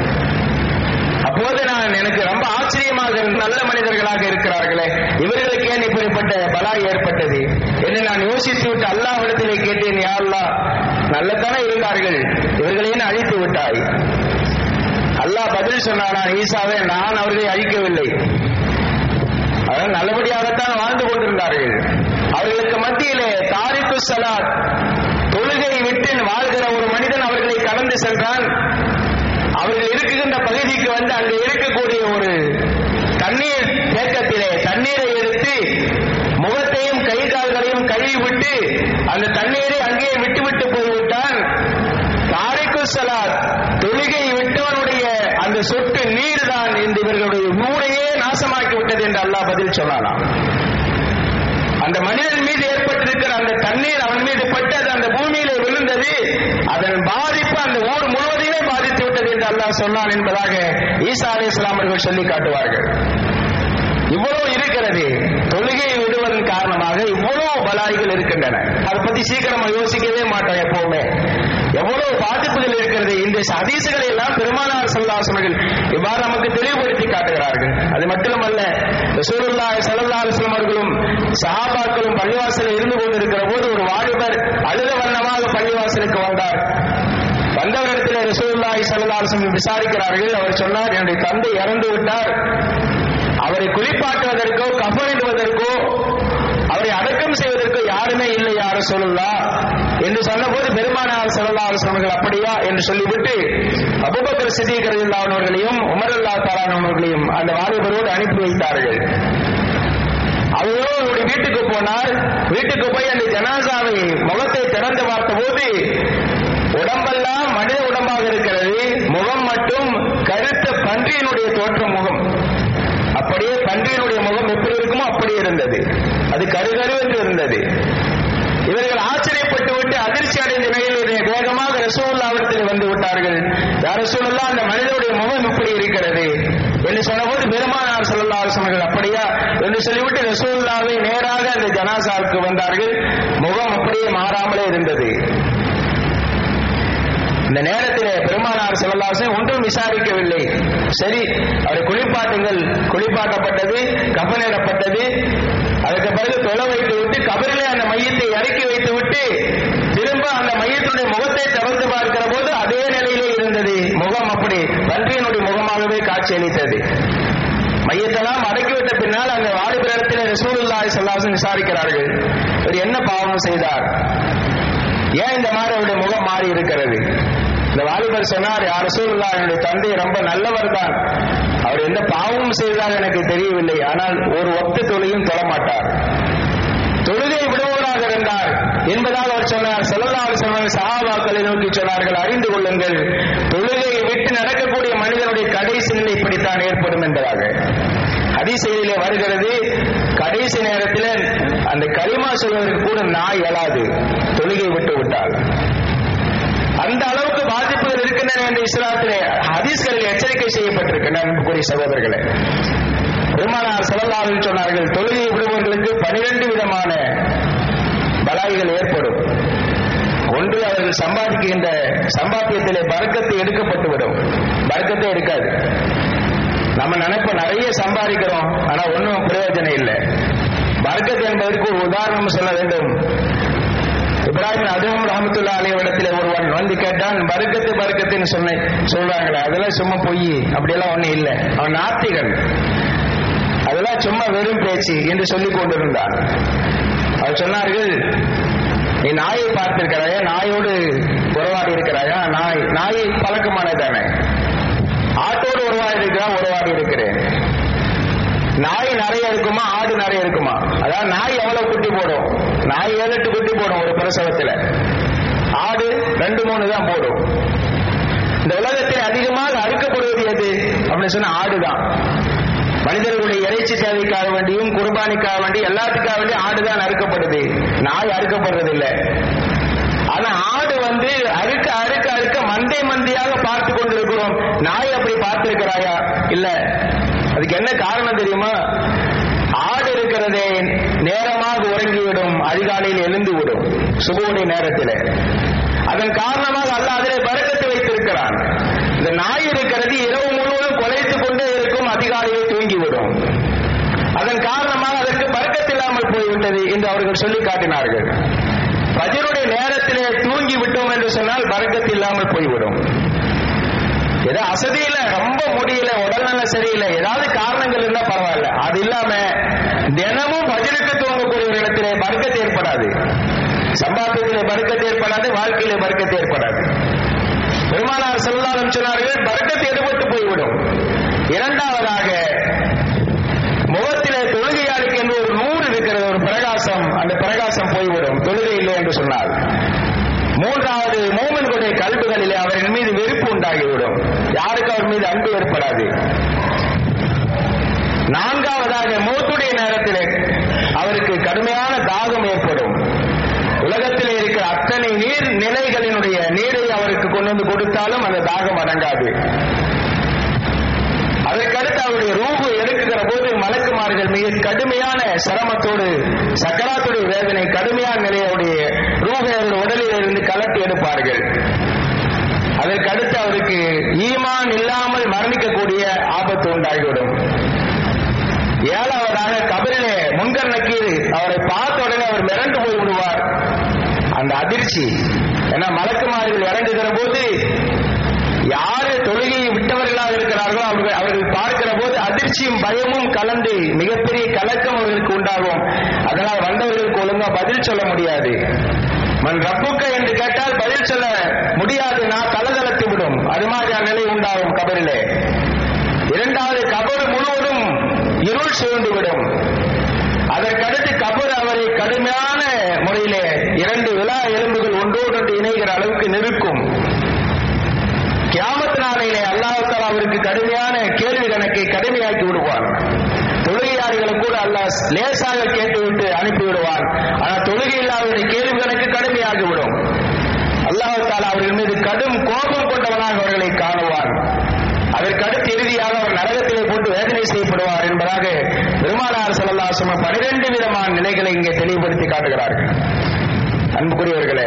அப்போது நான் எனக்கு ரொம்ப ஆச்சரியமாக இருந்த நல்ல மனிதர்களாக இருக்கிறார்களே இவர்களுக்கு ஏன் இப்படிப்பட்ட பலாய் ஏற்பட்டது என்று நான் யோசித்து விட்டு அல்லாஹிடத்திலே கேட்டேன் யா அல்லாஹ் நல்லதானே இருந்தார்கள் இவர்களை ஏன் அழித்து விட்டாய் அல்லாஹ் பதில் சொன்னானா ஈசாவே நான் அவர்களை அழிக்கவில்லை அவர்கள் நல்லபடியாகத்தான் வாழ்ந்து கொண்டிருந்தார்கள் அவர்களுக்கு மத்தியிலே தாரிக்கு சலாத் தொழுகை விட்டு வாழ்கிற ஒரு மனிதன் அவர்களை கடந்து சென்றான் அவர்கள் இருக்குகின்ற பகுதிக்கு வந்து அங்கு இருக்கக்கூடிய ஒரு தண்ணீர் தேக்கத்திலே தண்ணீரை எடுத்து முகத்தையும் கை கால்களையும் கழுவி விட்டு அந்த தண்ணீரை அங்கேயே விட்டுவிட்டு போய்விட்டான் தாரிக்கு சலாத் தொழுகை விட்டவனுடைய அந்த சொட்டு நீர் தான் இந்த இவர்களுடைய ஊரையே நாசமாக்கி விட்டது என்று அல்லாஹ் பதில் சொன்னானாம் அந்த மனிதன் மீது ஏற்பட்டிருக்கிற அந்த தண்ணீர் அவன் மீது பட்டது அந்த பூமியிலே விழுந்தது அதன் பாதிப்பு அந்த ஊர் முழுவதையுமே பாதித்து விட்டது என்று அல்லாஹ் சொன்னான் என்பதாக ஈசா அலி இஸ்லாம் அவர்கள் சொல்லி காட்டுவார்கள் இவ்வளவு இருக்கிறது தொழுகையை விடுவதன் காரணமாக இவ்வளவு பலாய்கள் இருக்கின்றன அதை பத்தி சீக்கிரமா யோசிக்கவே மாட்டோம் எப்பவுமே எவ்வளவு பாதிப்புகள் இருக்கிறது இந்த ஹதீசுகளை எல்லாம் பெருமானார் சல்லாசனர்கள் இவ்வாறு நமக்கு தெளிவுபடுத்தி காட்டுகிறார்கள் அது மட்டுமல்ல ரசூலுல்லா சல்லா அலுவலம் அவர்களும் சஹாபாக்களும் பள்ளிவாசலில் இருந்து கொண்டிருக்கிற போது ஒரு வாலிபர் அழுத வண்ணமாக பள்ளிவாசலுக்கு வந்தார் வந்தவரிடத்தில் ரசூலுல்லாஹி ஸல்லல்லாஹு அலைஹி வஸல்லம் விசாரிக்கிறார்கள் அவர் சொன்னார் என்னுடைய தந்தை இறந்து விட்டார் அவரை குளிப்பாட்டுவதற்கோ கஃனிடுவதற்கோ அவரை அடக்கம் செய்வதற்கோ யாருமே இல்லை யார சொல்லலா என்று சொன்னபோது பெருமானார் சல்லா அவர்கள் அப்படியா என்று சொல்லிவிட்டு அபுபக்கர் சித்திகர் அவர்களையும் உமர் அல்லா அவர்களையும் அந்த வாலிபரோடு அனுப்பி வைத்தார்கள் அவரோ அவருடைய வீட்டுக்கு போனார் வீட்டுக்கு போய் அந்த ஜனாசாவை முகத்தை திறந்து பார்த்தபோது உடம்பெல்லாம் மனித உடம்பாக இருக்கிறது முகம் மட்டும் கருத்த பன்றியினுடைய தோற்ற முகம் அப்படியே பன்றியினுடைய முகம் எப்படி இருக்குமோ அப்படி இருந்தது அது கருகரு என்று இருந்தது இவர்கள் ஆச்சரியப்பட்டு விட்டு அதிர்ச்சி அடைந்த நிலையில் வேகமாக ரசூல்லாவிடத்தில் வந்து விட்டார்கள் யார் ரசூல்லா அந்த மனிதனுடைய முகம் இப்படி இருக்கிறது என்று சொன்னபோது பெருமானார் சொல்லல்லா சொன்னார்கள் அப்படியா என்று சொல்லிவிட்டு ரசூல்லாவை நேராக அந்த ஜனாசாவுக்கு வந்தார்கள் முகம் அப்படியே மாறாமலே இருந்தது இந்த நேரத்தில் பெருமானார் செல்லல்லாசன் ஒன்றும் விசாரிக்கவில்லை சரி அவரை குளிப்பாட்டுங்கள் குளிப்பாட்டப்பட்டது கபனிடப்பட்டது அதுக்கு பிறகு தொலை வைத்து விட்டு கபரிலே அந்த மையத்தை இறக்கி வைத்து விட்டு காட்சி அளித்தது மையத்தெல்லாம் அடக்கிவிட்ட பின்னால் அந்த வாலிபரிடத்தில் ரசூலுல்லாஹி ஸல்லல்லாஹு விசாரிக்கிறார்கள் இவர் என்ன பாவம் செய்தார் ஏன் இந்த மாதிரி அவருடைய முகம் மாறி இருக்கிறது இந்த வாலிபர் சொன்னார் யார் ரசூலுல்லாஹ் என்னுடைய தந்தை ரொம்ப நல்லவர் தான் அவர் எந்த பாவமும் செய்ததாக எனக்கு தெரியவில்லை ஆனால் ஒரு ஒத்த தொழிலும் தொழமாட்டார் தொழுகை விடுவோராக இருந்தார் என்பதாக அவர் சொன்னார் செல்லல்லாறு சொன்ன சகாபாக்களை நோக்கி சொன்னார்கள் அறிந்து கொள்ளுங்கள் தொழுகையை விட்டு நடக்கக்கூடிய மனிதனுடைய கடைசி நிலை இப்படித்தான் ஏற்படும் என்பதாக ஹதீசையிலே வருகிறது கடைசி நேரத்தில் அந்த களிமா சொல்வதற்கு கூட நாய் எழாது தொழுகை விட்டு விட்டால் அந்த அளவுக்கு பாதிப்புகள் இருக்கின்றன என்று இஸ்லாத்திலே ஹதீஸ்களில் எச்சரிக்கை செய்யப்பட்டிருக்கின்றன அன்புக்குரிய சகோதரர்களே பெருமானார் செல்லல்லாவில் சொன்னார்கள் தொழுகை விடுபவர்களுக்கு பனிரெண்டு விதமான பலாய்கள் ஏற்படும் ஒன்று அவர்கள் சம்பாதிக்கின்ற சம்பாத்தியத்திலே பறக்கத்து எடுக்கப்பட்டுவிடும் பறக்கத்தே இருக்காது நம்ம நினைப்போம் நிறைய சம்பாதிக்கிறோம் ஆனா ஒன்றும் பிரயோஜனம் இல்லை பறக்கத்து என்பதற்கு ஒரு உதாரணம் சொல்ல வேண்டும் இப்ராஹிம் அதுவும் ரஹமத்துல்லா அலைவிடத்தில் ஒருவன் வந்து கேட்டான் பருக்கத்து பருக்கத்துன்னு சொன்னேன் சொல்றாங்களே அதெல்லாம் சும்மா பொய் அப்படியெல்லாம் ஒண்ணும் இல்லை அவன் நாத்திகன் அதெல்லாம் சும்மா வெறும் பேச்சு என்று சொல்லிக் கொண்டிருந்தான் அவர் சொன்னார்கள் நீ நாயை பார்த்திருக்கிறாயா நாயோடு உறவாடி இருக்கிறாயா நாய் நாய் பழக்கமானதானே ஆட்டோடு உறவாடி இருக்கிறா உறவாடி இருக்கிறேன் நாய் நிறைய இருக்குமா ஆடு நிறைய இருக்குமா அதாவது நாய் எவ்வளவு குட்டி போடும் நாய் ஏழு எட்டு குட்டி போடும் ஒரு பிரசவத்துல ஆடு ரெண்டு மூணு தான் போடும் இந்த உலகத்தில் அதிகமாக அறுக்கப்படுவது எது அப்படின்னு சொன்னா ஆடுதான் மனிதர்களுடைய இறைச்சி தேவைக்காக வேண்டியும் குர்பானிக்காக வேண்டி எல்லாத்துக்காக வேண்டி ஆடுதான் அறுக்கப்படுது நாய் அறுக்கப்படுறது இல்லை ஆனா ஆடு வந்து அறுக்க அறுக்க அறுக்க மந்தை மந்தையாக பார்த்து கொண்டிருக்கிறோம் நாய் அப்படி பார்த்திருக்கிறாயா இல்ல அதுக்கு என்ன காரணம் தெரியுமா ஆடு இருக்கிறதே நேரமாக உறங்கிவிடும் அதிகாலையில் எழுந்து விடும் சுபுடைய நேரத்தில் அதன் காரணமாக அல்ல அதிலே பறக்கத்து வைத்திருக்கிறான் இந்த நாய் இருக்கிறது இரவு முழுவதும் குலைத்துக் கொண்டே இருக்கும் அதிகாலையில் தூங்கிவிடும் அதன் காரணமாக அதற்கு பறக்கத்தில்லாமல் போய்விட்டது என்று அவர்கள் சொல்லி காட்டினார்கள் பஜருடைய நேரத்திலே தூங்கி விட்டோம் என்று சொன்னால் பறக்கத்து இல்லாமல் போய்விடும் ஏதோ அசதியில ரொம்ப முடியல உடல்நல சரியில்லை ஏதாவது காரணங்கள் இருந்தா பரவாயில்ல அது இல்லாம தினமும் பஜருக்கு தூங்கக்கூடிய ஒரு இடத்திலே பறக்கத்து ஏற்படாது சம்பாத்தியத்திலே பறக்கத்து ஏற்படாது வாழ்க்கையிலே பறக்கத்து ஏற்படாது பெருமானார் செல்லாலும் சொன்னார்கள் பறக்கத்து எடுபட்டு போய்விடும் இரண்டாவதாக முகத்திலே தொழுகையாளுக்கு என்று ஒரு நூறு இருக்கிறது ஒரு பிரகாசம் அந்த பிரகாசம் போய்விடும் தொழுகை இல்லை என்று சொன்னார் மூன்றாவது மூமன்களுடைய கல்விகளிலே அவரின் மீது வெறுப்பு உண்டாகிவிடும் யாருக்கு அவர் மீது அன்பு ஏற்படாது நான்காவதாக மூத்துடைய நேரத்திலே அவருக்கு கடுமையான தாகம் ஏற்படும் உலகத்திலே இருக்கிற அத்தனை நீர் நிலைகளினுடைய நீரை அவருக்கு கொண்டு வந்து கொடுத்தாலும் அந்த தாகம் அடங்காது அதற்கடுத்து அவருடைய ரூபு எடுக்குகிற போது மலக்குமார்கள் மிக கடுமையான சிரமத்தோடு சக்கராத்துடைய வேதனை கடுமையான நிலையுடைய ரூபை அவருடைய உடலில் இருந்து கலட்டி எடுப்பார்கள் அதற்கடுத்து அவருக்கு ஈமான் இல்லாமல் மரணிக்கக்கூடிய ஆபத்து உண்டாகிவிடும் ஏழாவதாக கபரிலே முன்கர் நக்கீர் அவரை பார்த்த உடனே அவர் மிரண்டு போய் விடுவார் அந்த அதிர்ச்சி ஏன்னா மலக்குமார்கள் இறங்குகிற போது யாரு தொழுகையை விட்டவர்களாக இருக்கிறார்களோ அவர்கள் அவர்கள் பார்க்கிற போது அதிர்ச்சியும் பயமும் கலந்து மிகப்பெரிய கலக்கம் அவர்களுக்கு உண்டாகும் அதனால் வந்தவர்களுக்கு ஒழுங்கா பதில் சொல்ல முடியாது மன் ரப்புக்க என்று கேட்டால் பதில் சொல்ல முடியாது நான் தலதளத்து விடும் அது மாதிரியான நிலை உண்டாகும் கபரிலே இரண்டாவது கபர் முழுவதும் இருள் சூழ்ந்து விடும் அதற்கடுத்து கபர் அவரை கடுமையான முறையிலே இரண்டு விழா எலும்புகள் ஒன்றோடொன்று இணைகிற அளவுக்கு நெருக்கும் கியாமத்து நாளையிலே அல்லாஹால அவருக்கு கடுமையான கேள்வி கணக்கை கடுமையாக்கி விடுவான் தொழுகையாளிகளை கூட அல்லாஹ் லேசாக கேட்டுவிட்டு அனுப்பி விடுவான் ஆனால் தொழுகை இல்லாதவருடைய கேள்வி கணக்கு கடுமையாகி விடும் அல்லாஹால அவர்கள் மீது கடும் கோபம் கொண்டவனாக அவர்களை காணுவான் அதற்கடுத்து இறுதியாக அவர் நரகத்திலே போட்டு வேதனை செய்யப்படுவார் என்பதாக பெருமானார் செல்லல்லாசம பனிரெண்டு விதமான நிலைகளை இங்கே தெளிவுபடுத்தி காட்டுகிறார்கள் அன்புக்குரியவர்களே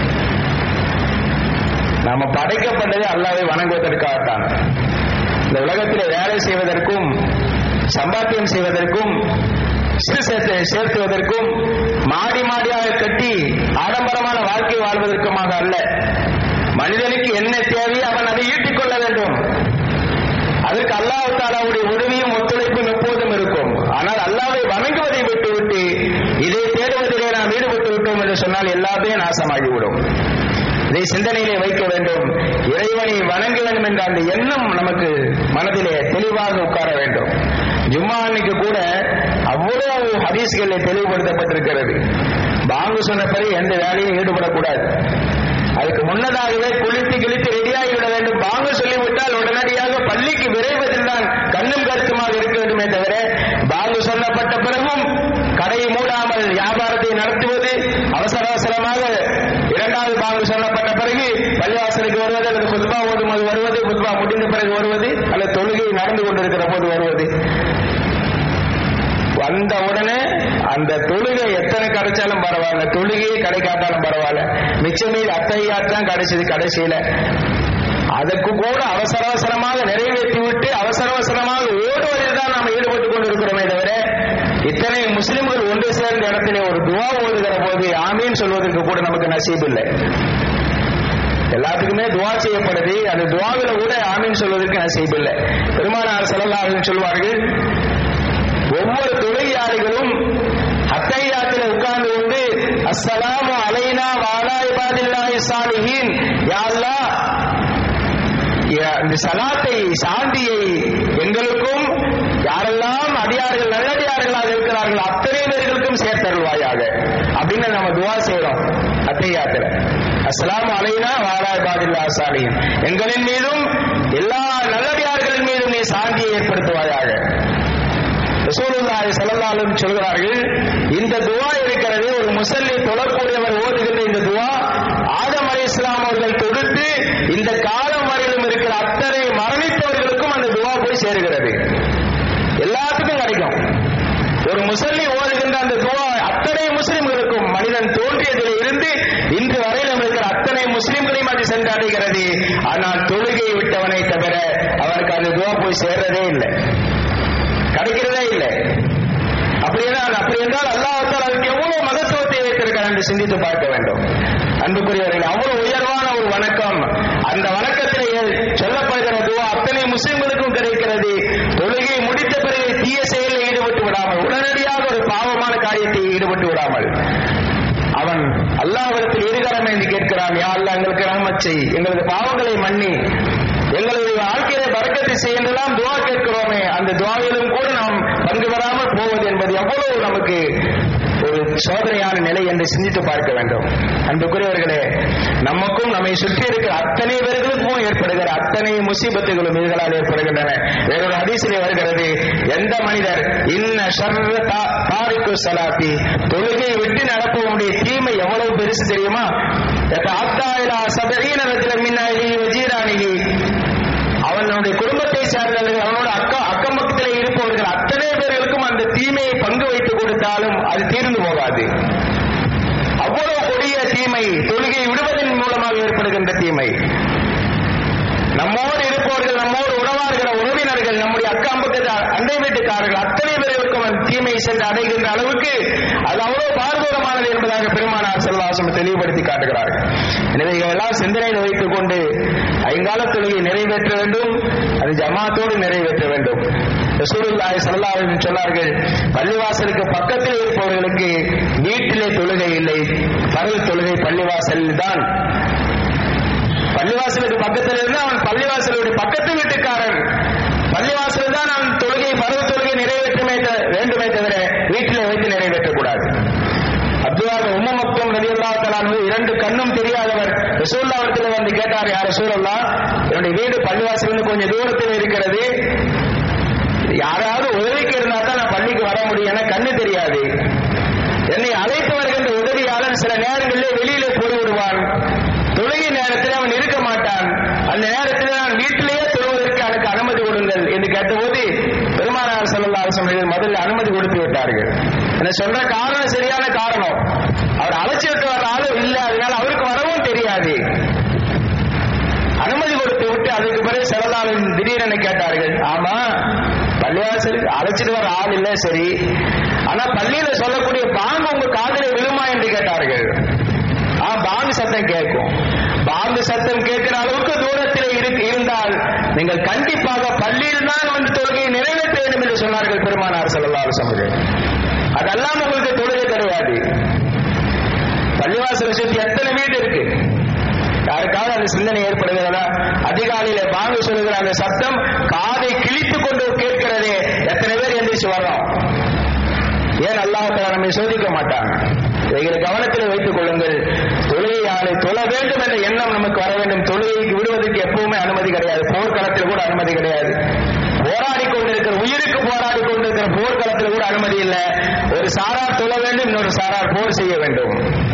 நாம படைக்கப்பட்டது அல்லாவை வணங்குவதற்காகத்தான் இந்த உலகத்திலே வேலை செய்வதற்கும் சம்பாத்தியம் செய்வதற்கும் சிறு சேர்த்து சேர்த்துவதற்கும் மாடி மாடியாக கட்டி ஆடம்பரமான வாழ்க்கை வாழ்வதற்குமாக அல்ல மனிதனுக்கு என்ன தேவையோ அவன் அதை ஈட்டிக் கொள்ள வேண்டும் அதற்கு அல்லாஹ் விட்டோம் என்று சொன்னால் எல்லாத்தையும் நாசமாகிவிடும் இதை சிந்தனையிலே வைக்க வேண்டும் இறைவனை வணங்க வேண்டும் என்ற அந்த எண்ணம் நமக்கு மனதிலே தெளிவாக உட்கார வேண்டும் ஜும்மா அன்னைக்கு கூட அவ்வளவு ஹதீஸ்களில் தெளிவுபடுத்தப்பட்டிருக்கிறது பாங்கு சொன்ன பிறகு எந்த வேலையும் ஈடுபடக்கூடாது அதுக்கு முன்னதாகவே குளித்து கிழித்து ரெடியாகி விட வேண்டும் பாங்கு சொல்லிவிட்டால் உடனடியாக பள்ளிக்கு விரைவதில் தான் கண்ணும் கருத்துமாக இருக்க வேண்டுமே தவிர பாங்கு சொல்லப்பட்ட பிறகும் கடையை மூடாமல் வியாபாரத்தை நடத்துவது அவசர அவசரமாக இரண்டாவது பாங்கு சொல்லப்பட்ட பிறகு பள்ளிவாசலுக்கு வருவது அல்லது குத்பா ஓதும் போது வருவது குத்பா முடிந்த பிறகு வருவது அல்லது தொழுகை நடந்து கொண்டிருக்கிற போது வருவது வந்த உடனே அந்த தொழுகை எத்தனை கிடைச்சாலும் பரவாயில்ல தொழுகையை கிடைக்காட்டாலும் பரவாயில்ல மிச்சம் மீது அத்தையாத்தான் கிடைச்சது கடைசியில அதுக்கு கூட அவசர அவசரமாக நிறைவேற்றி விட்டு அவசர அவசரமாக ஓடுவதில் தான் நாம் ஈடுபட்டுக் கொண்டிருக்கிறோமே தவிர இத்தனை முஸ்லிம்கள் ஒன்று சேர்ந்த இடத்திலே ஒரு துவா ஓதுகிற போது ஆமீன் சொல்வதற்கு கூட நமக்கு நசீப் இல்லை எல்லாத்துக்குமே துவா செய்யப்படுது அந்த துவாவில கூட ஆமீன் சொல்வதற்கு நசீப் இல்லை பெருமானார் செல்லல்லார்கள் சொல்வார்கள் ஒவ்வொரு தொழிலாளிகளும் அத்தையாத்தில் உட்கார்ந்து கொண்டு அஸ்ஸலாமு அலைனா வாலா இபாதில்லாஹி சாலிஹீன் யா அல்லாஹ் இந்த சலாத்தை சாந்தியை எங்களுக்கும் யாரெல்லாம் அடியார்கள் நல்லடியார்களாக இருக்கிறார்கள் அத்தனை பேர்களுக்கும் சேர்த்தருள்வாயாக அப்படின்னு நம்ம துவா செய்யறோம் அத்தையாத்துல அஸ்லாம் அலைனா வாலா இபாதில்லா சாலிஹீன் எங்களின் மீதும் எல்லா நல்லடியார்களின் மீதும் நீ சாந்தியை ஏற்படுத்துவாயாக ரசூலுல்லாஹி ஸல்லல்லாஹு சொல்கிறார்கள் இந்த துவா இருக்கிறது ஒரு முசல்லி தொழக்கூடியவர் ஓதுகின்ற இந்த துவா ஆதம் அலைஹிஸ்ஸலாம் அவர்கள் தொடுத்து இந்த காலம் வரையிலும் இருக்கிற அத்தனை மரணித்தவர்களுக்கும் அந்த துவா போய் சேருகிறது எல்லாத்துக்கும் கிடைக்கும் ஒரு முசல்லி ஓதுகின்ற அந்த துவா அத்தனை முஸ்லிம்களுக்கும் மனிதன் தோன்றியதில் இருந்து இன்று வரையிலும் இருக்கிற அத்தனை முஸ்லிம்களையும் அது சென்றடைகிறது ஆனால் தொழுகையை விட்டவனை தவிர அவருக்கு அந்த துவா போய் சேர்றதே இல்லை கிடைக்கிறதே இல்லை அப்படி என்றால் அப்படி என்றால் அல்லாஹால் அதுக்கு எவ்வளவு மகத்துவத்தை வைத்திருக்கிறார் என்று சிந்தித்து பார்க்க வேண்டும் அன்புக்குரியவர்கள் அவ்வளவு உயர்வான ஒரு வணக்கம் அந்த வணக்கத்திலே சொல்லப்படுகிற துவா அத்தனை முஸ்லிம்களுக்கும் கிடைக்கிறது தொழுகை முடித்த பிறகு தீய செயலில் ஈடுபட்டு விடாமல் உடனடியாக ஒரு பாவமான காரியத்தை ஈடுபட்டு விடாமல் அவன் அல்லாஹிடத்தில் இருகரம் என்று கேட்கிறான் யா அல்லா எங்களுக்கு ரஹமத் செய் எங்களது பாவங்களை மன்னி எங்களது வாழ்க்கையை பறக்கத்தை செய்யலாம் துவா கேட்கிறோமே அந்த துவாவிலும் கூட நாம் பங்கு பெறாமல் போவது என்பது எவ்வளவு நமக்கு ஒரு சோதனையான நிலை என்று சிந்தித்து பார்க்க வேண்டும் அன்புக்குரியவர்களே நமக்கும் நம்மை சுற்றி இருக்கிற அத்தனை பேர்களுக்கும் ஏற்படுகிற அத்தனை முசீபத்துகளும் இதுகளால் ஏற்படுகின்றன வேறொரு அதிசயம் வருகிறது எந்த மனிதர் இன்ன ஷர்ர தாரிக்கு சலாத்தி தொழுகை விட்டு நடப்பவனுடைய தீமை எவ்வளவு பெருசு தெரியுமா ஆத்தாயிலா சபரீனத்தில் மின்னாகி வஜீரானிகி அவனுடைய குடும்பத்தை சார்ந்தவர்கள் அவனோட அக்கா அக்கம் பக்கத்தில் இருப்பவர்கள் அத்தனை பேர்களுக்கும் அந்த தீமையை பங்கு வைத்துக் கொடுத்தாலும் அது தீர்ந்து போகாது அவ்வளவு கொடிய தீமை தொழுகை விடுவதன் மூலமாக ஏற்படுகின்ற தீமை நம்மோடு இருப்பவர்கள் நம்மோடு உணவாடுகிற உறவினர்கள் நம்முடைய அக்கம் பக்கத்து அண்டை வீட்டுக்காரர்கள் அத்தனை பேர்களுக்கும் அந்த தீமையை சென்று அடைகின்ற அளவுக்கு அது அவ்வளவு பாரதூரமானது என்பதாக பெருமானார் செல்வாசம் தெளிவுபடுத்தி காட்டுகிறார்கள் எனவே இவையெல்லாம் சிந்தனையில் வைத்துக் கொண்டு ஐங்கால தொழுகை நிறைவேற்ற வேண்டும் அது ஜமாத்தோடு நிறைவேற்ற வேண்டும் ரசூலுல்லாஹி ஸல்லல்லாஹு அலைஹி சொன்னார்கள் பள்ளிவாசலுக்கு பக்கத்தில் இருப்பவர்களுக்கு வீட்டிலே தொழுகை இல்லை பகல் தொழுகை பள்ளிவாசலில் தான் பள்ளிவாசலுக்கு பக்கத்தில் இருந்து அவன் பள்ளிவாசலுடைய பக்கத்து வீட்டுக்காரன் பள்ளிவாசல் தான் அவன் தொழுகை பருவ தொழுகை நிறைவேற்றுமே வேண்டுமே தவிர வீட்டிலே வைத்து நிறைவேற்றக்கூடாது அப்துல்லாஹ் உம்ம மக்தும் ரலியல்லாஹு தஆலா இரண்டு கண்ணும் தெரியாதவர் ரசூலுல்லாஹ் வந்து கேட்டார் யார் ரசூலுல்லாஹ் என்னுடைய வீடு பள்ளிவாசலிருந்து கொஞ்சம் தூரத்தில் இருக்கிறது யாராவது உதவிக்கு இருந்தா தான் நான் பள்ளிக்கு வர முடியும் என கண்ணு தெரியாது என்னை அழைத்து வருகின்ற உதவியாளன் சில நேரங்களில் வெளியில போய்விடுவான் தொழுகை நேரத்தில் அவன் இருக்க மாட்டான் அந்த நேரத்தில் நான் வீட்டிலேயே தொழுவதற்கு எனக்கு அனுமதி கொடுங்கள் என்று கேட்டபோது பெருமானார் செல்லல்லார் சொன்னீர்கள் முதல்ல அனுமதி கொடுத்து விட்டார்கள் என்ன சொல்ற காரணம் சரியான காரணம் அவர் அழைச்சி விட்டு வர ஆளும் இல்லை அதனால அவருக்கு வரவும் தெரியாது அனுமதி கொடுத்து விட்டு அதுக்கு பிறகு செல்லலாளன் திடீரென கேட்டார்கள் ஆமா பள்ளிவாசலுக்கு அழைச்சிட்டு வர ஆள் இல்லை சரி ஆனா பள்ளியில சொல்லக்கூடிய பாங்கு உங்க காதல விழுமா என்று கேட்டார்கள் ஆ பாங்கு சத்தம் கேட்கும் பாங்கு சத்தம் கேட்கிற அளவுக்கு தூரத்தில் இருக்கு இருந்தால் நீங்கள் கண்டிப்பாக பள்ளியில் தான் வந்து தொழுகையை நிறைவேற்ற வேண்டும் என்று சொன்னார்கள் பெருமானார் செல்லல்லாறு சமூகம் அதெல்லாம் உங்களுக்கு தொழுகை கிடையாது சுத்தி எத்தனை வீடு இருக்கு யாருக்காவது அந்த சிந்தனை ஏற்படுகிறதா அதிகாலையில பாங்கு சொல்லுகிற அந்த சத்தம் காதை கிழித்துக் கொண்டு கேட்கிறதே எத்தனை பேர் எந்திரிச்சு வர்றோம் ஏன் அல்லாஹால நம்மை சோதிக்க மாட்டாங்க இவைகளை கவனத்தில் வைத்துக் கொள்ளுங்கள் தொழுகையாளை தொழ வேண்டும் என்ற எண்ணம் நமக்கு வர வேண்டும் தொழுகைக்கு விடுவதற்கு எப்பவுமே அனுமதி கிடையாது போர்க்களத்தில் கூட அனுமதி கிடையாது போராடி கொண்டிருக்கிற உயிருக்கு போராடி கொண்டிருக்கிற போர்க்களத்தில் கூட அனுமதி இல்லை ஒரு சாரார் தொழ வேண்டும் இன்னொரு சாரார் போர் செய்ய வேண்டும்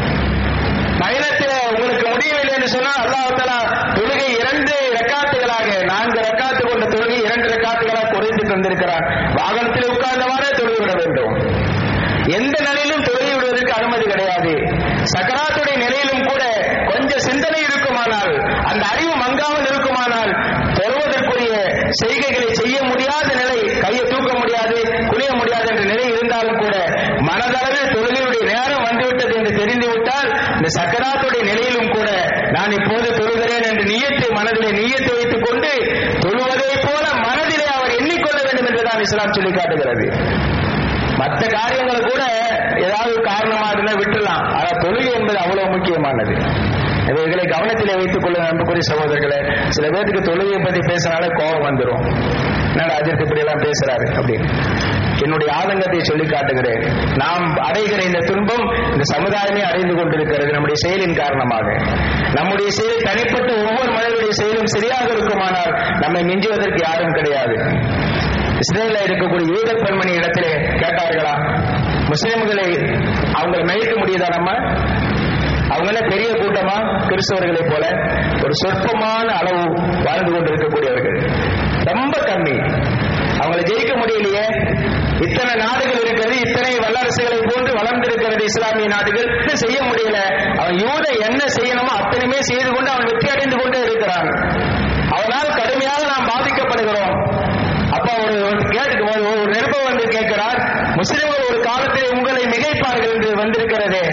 பயணத்தில் உங்களுக்கு முடியவில்லை என்று சொன்னால் அல்லாஹாலா தொழுகை இரண்டு ரக்காத்துகளாக நான்கு ரக்காத்து கொண்ட தொழுகை இரண்டு ரக்காத்துகளாக குறைந்து தந்திருக்கிறார் வாகனத்தில் உட்கார்ந்தவாறே தொழுகை விட வேண்டும் எந்த நிலையிலும் தொழுகை விடுவதற்கு அனுமதி கிடையாது சக்கராத்துடைய நிலையிலும் கூட கொஞ்சம் சிந்தனை இருக்குமானால் அந்த அறிவு மங்காமல் இருக்குமானால் தொழுவதற்குரிய செய்கைகளை செய்ய முடியாத நிலை கையை தூக்க முடியாது குனிய முடியாது என்ற நிலை இருந்தாலும் கூட மனதளவில் தொழுகையுடைய நேரம் வந்துவிட்டது என்று தெரிந்துவிட்டால் இந்த சக்கராத்துடைய நிலையிலும் கூட நான் இப்போது தொழுகிறேன் என்று நீயத்தை மனதிலே நீயத்தை வைத்துக் கொண்டு தொழுவதை போல மனதிலே அவர் எண்ணிக்கொள்ள வேண்டும் என்றுதான் இஸ்லாம் சொல்லி காட்டுகிறது மற்ற காரியங்கள் கூட ஏதாவது காரணமா இருந்தா விட்டுலாம் ஆனா தொழுகை என்பது அவ்வளவு முக்கியமானது இவைகளை கவனத்திலே வைத்துக் கொள்ள நம்பக்கூடிய சகோதரர்களே சில பேருக்கு தொழுகையை பத்தி பேசினாலே கோபம் வந்துடும் என்னடா அதற்கு இப்படி எல்லாம் பேசுறாரு அப்படின்னு என்னுடைய ஆதங்கத்தை சொல்லி காட்டுகிறேன் நாம் அடைகிற இந்த துன்பம் இந்த சமுதாயமே அடைந்து கொண்டிருக்கிறது நம்முடைய செயலின் காரணமாக நம்முடைய செயல் தனிப்பட்ட ஒவ்வொரு மனிதனுடைய செயலும் சரியாக இருக்குமானால் நம்மை மிஞ்சுவதற்கு யாரும் கிடையாது இஸ்ரேல இருக்கக்கூடிய யூத பெண்மணி இடத்திலே கேட்டார்களா முஸ்லிம்களை அவங்களை மெய்க்க முடியுதா நம்ம அவங்கள பெரிய கூட்டமா கிறிஸ்தவர்களை போல ஒரு சொற்பமான அளவு வாழ்ந்து கொண்டிருக்கக்கூடியவர்கள் ரொம்ப கம்மி அவங்களை ஜெயிக்க முடியலையே இத்தனை நாடுகள் இருக்கிறது இத்தனை வல்லரசுகளை போன்று வளர்ந்திருக்கிறது இஸ்லாமிய நாடுகள் செய்ய முடியல அவன் யூத என்ன செய்யணுமோ அத்தனையுமே செய்து கொண்டு அவன் வெற்றி அடைந்து கொண்டே இருக்கிறான் அவனால் கடுமையாக நாம் பாதிக்கப்படுகிறோம் அப்ப ஒரு கேட்டு ஒரு நெருப்ப வந்து கேட்கிறார் முஸ்லிம்கள் ஒரு காலத்தில் உங்களை மிகைப்பார்கள் என்று வந்திருக்கிறதே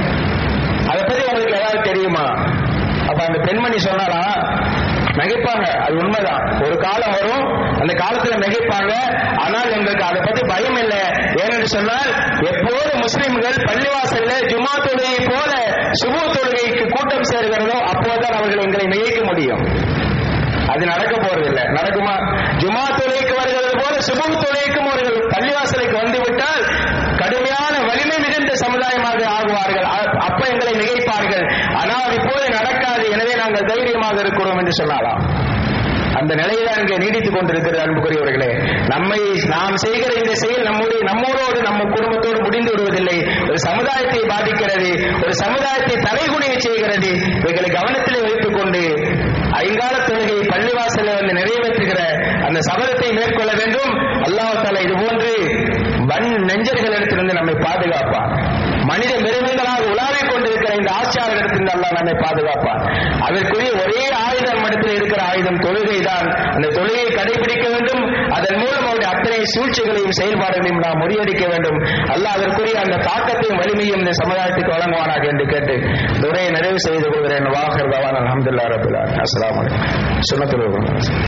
அதை பத்தி உங்களுக்கு ஏதாவது தெரியுமா அப்ப அந்த பெண்மணி சொன்னாரா மிகைப்பாங்க அது உண்மைதான் ஒரு காலம் வரும் அந்த காலத்துல மிகைப்பாங்க ஆனால் எங்களுக்கு அதை பத்தி பயம் இல்லை ஏனென்று சொன்னால் எப்போது முஸ்லிம்கள் பள்ளிவாசல்ல ஜுமா தொழுகை போல சுபு தொழுகைக்கு கூட்டம் சேர்கிறதோ அப்போதுதான் அவர்கள் எங்களை மிகைக்க முடியும் அது நடக்க போறதில்லை நடக்குமா ஜுமா தொழுகைக்கு வருகிறது போல சுபு தொழுகைக்கும் அவர்கள் பள்ளிவாசலுக்கு வந்துவிட்டால் கடுமையான வலிமை மிகுந்த சமுதாயமாக ஆகுவார்கள் அப்ப எங்களை மிகைப்பார்கள் ஆனால் இப்போது நடக்காது எனவே நாங்கள் தைரியமாக இருக்கிறோம் என்று சொல்லலாம் அந்த நிலையில அங்கே நீடித்துக் கொண்டிருக்கிறது அன்புக்குரியவர்களே நம்மை நாம் செய்கிற இந்த செயல் நம்முடைய நம்மோடு நம்ம குடும்பத்தோடு முடிந்து விடுவதில்லை ஒரு சமுதாயத்தை பாதிக்கிறது ஒரு சமுதாயத்தை தலைகுனிய செய்கிறது இவைகளை கவனத்திலே வைத்துக் கொண்டு ஐங்கால தொழுகை பள்ளிவாசலை வந்து நிறைவேற்றுகிற அந்த சபதத்தை மேற்கொள்ள வேண்டும் அல்லாஹால இது போன்று வன் நெஞ்சர்களிடத்திலிருந்து நம்மை பாதுகாப்பான் மனித மிருகங்களாக உலாவிக் கொண்டிருக்கிற இந்த ஆட்சியாளர்களிடத்திலிருந்து அல்லாஹ் நம்மை பாதுகாப்பான் அதற்குரிய ஒரே ஆயுதம் இடத்தில் இருக்கிற ஆயுதம் தொழுகை தான் அந்த தொழுகையை கடைபிடிக்க வேண்டும் அதன் மூலம் அவருடைய அத்தனை சூழ்ச்சிகளையும் செயல்பாடுகளையும் நாம் முறியடிக்க வேண்டும் அல்லாஹ் அதற்குரிய அந்த தாக்கத்தையும் வலிமையும் இந்த சமுதாயத்துக்கு வழங்குவானாக என்று கேட்டு துறையை நிறைவு செய்து கொள்கிறேன் வாகர் பவான் அலமதுல்லா ரபுல்லா அஸ்லாம் வலைக்கம் சுனத்துல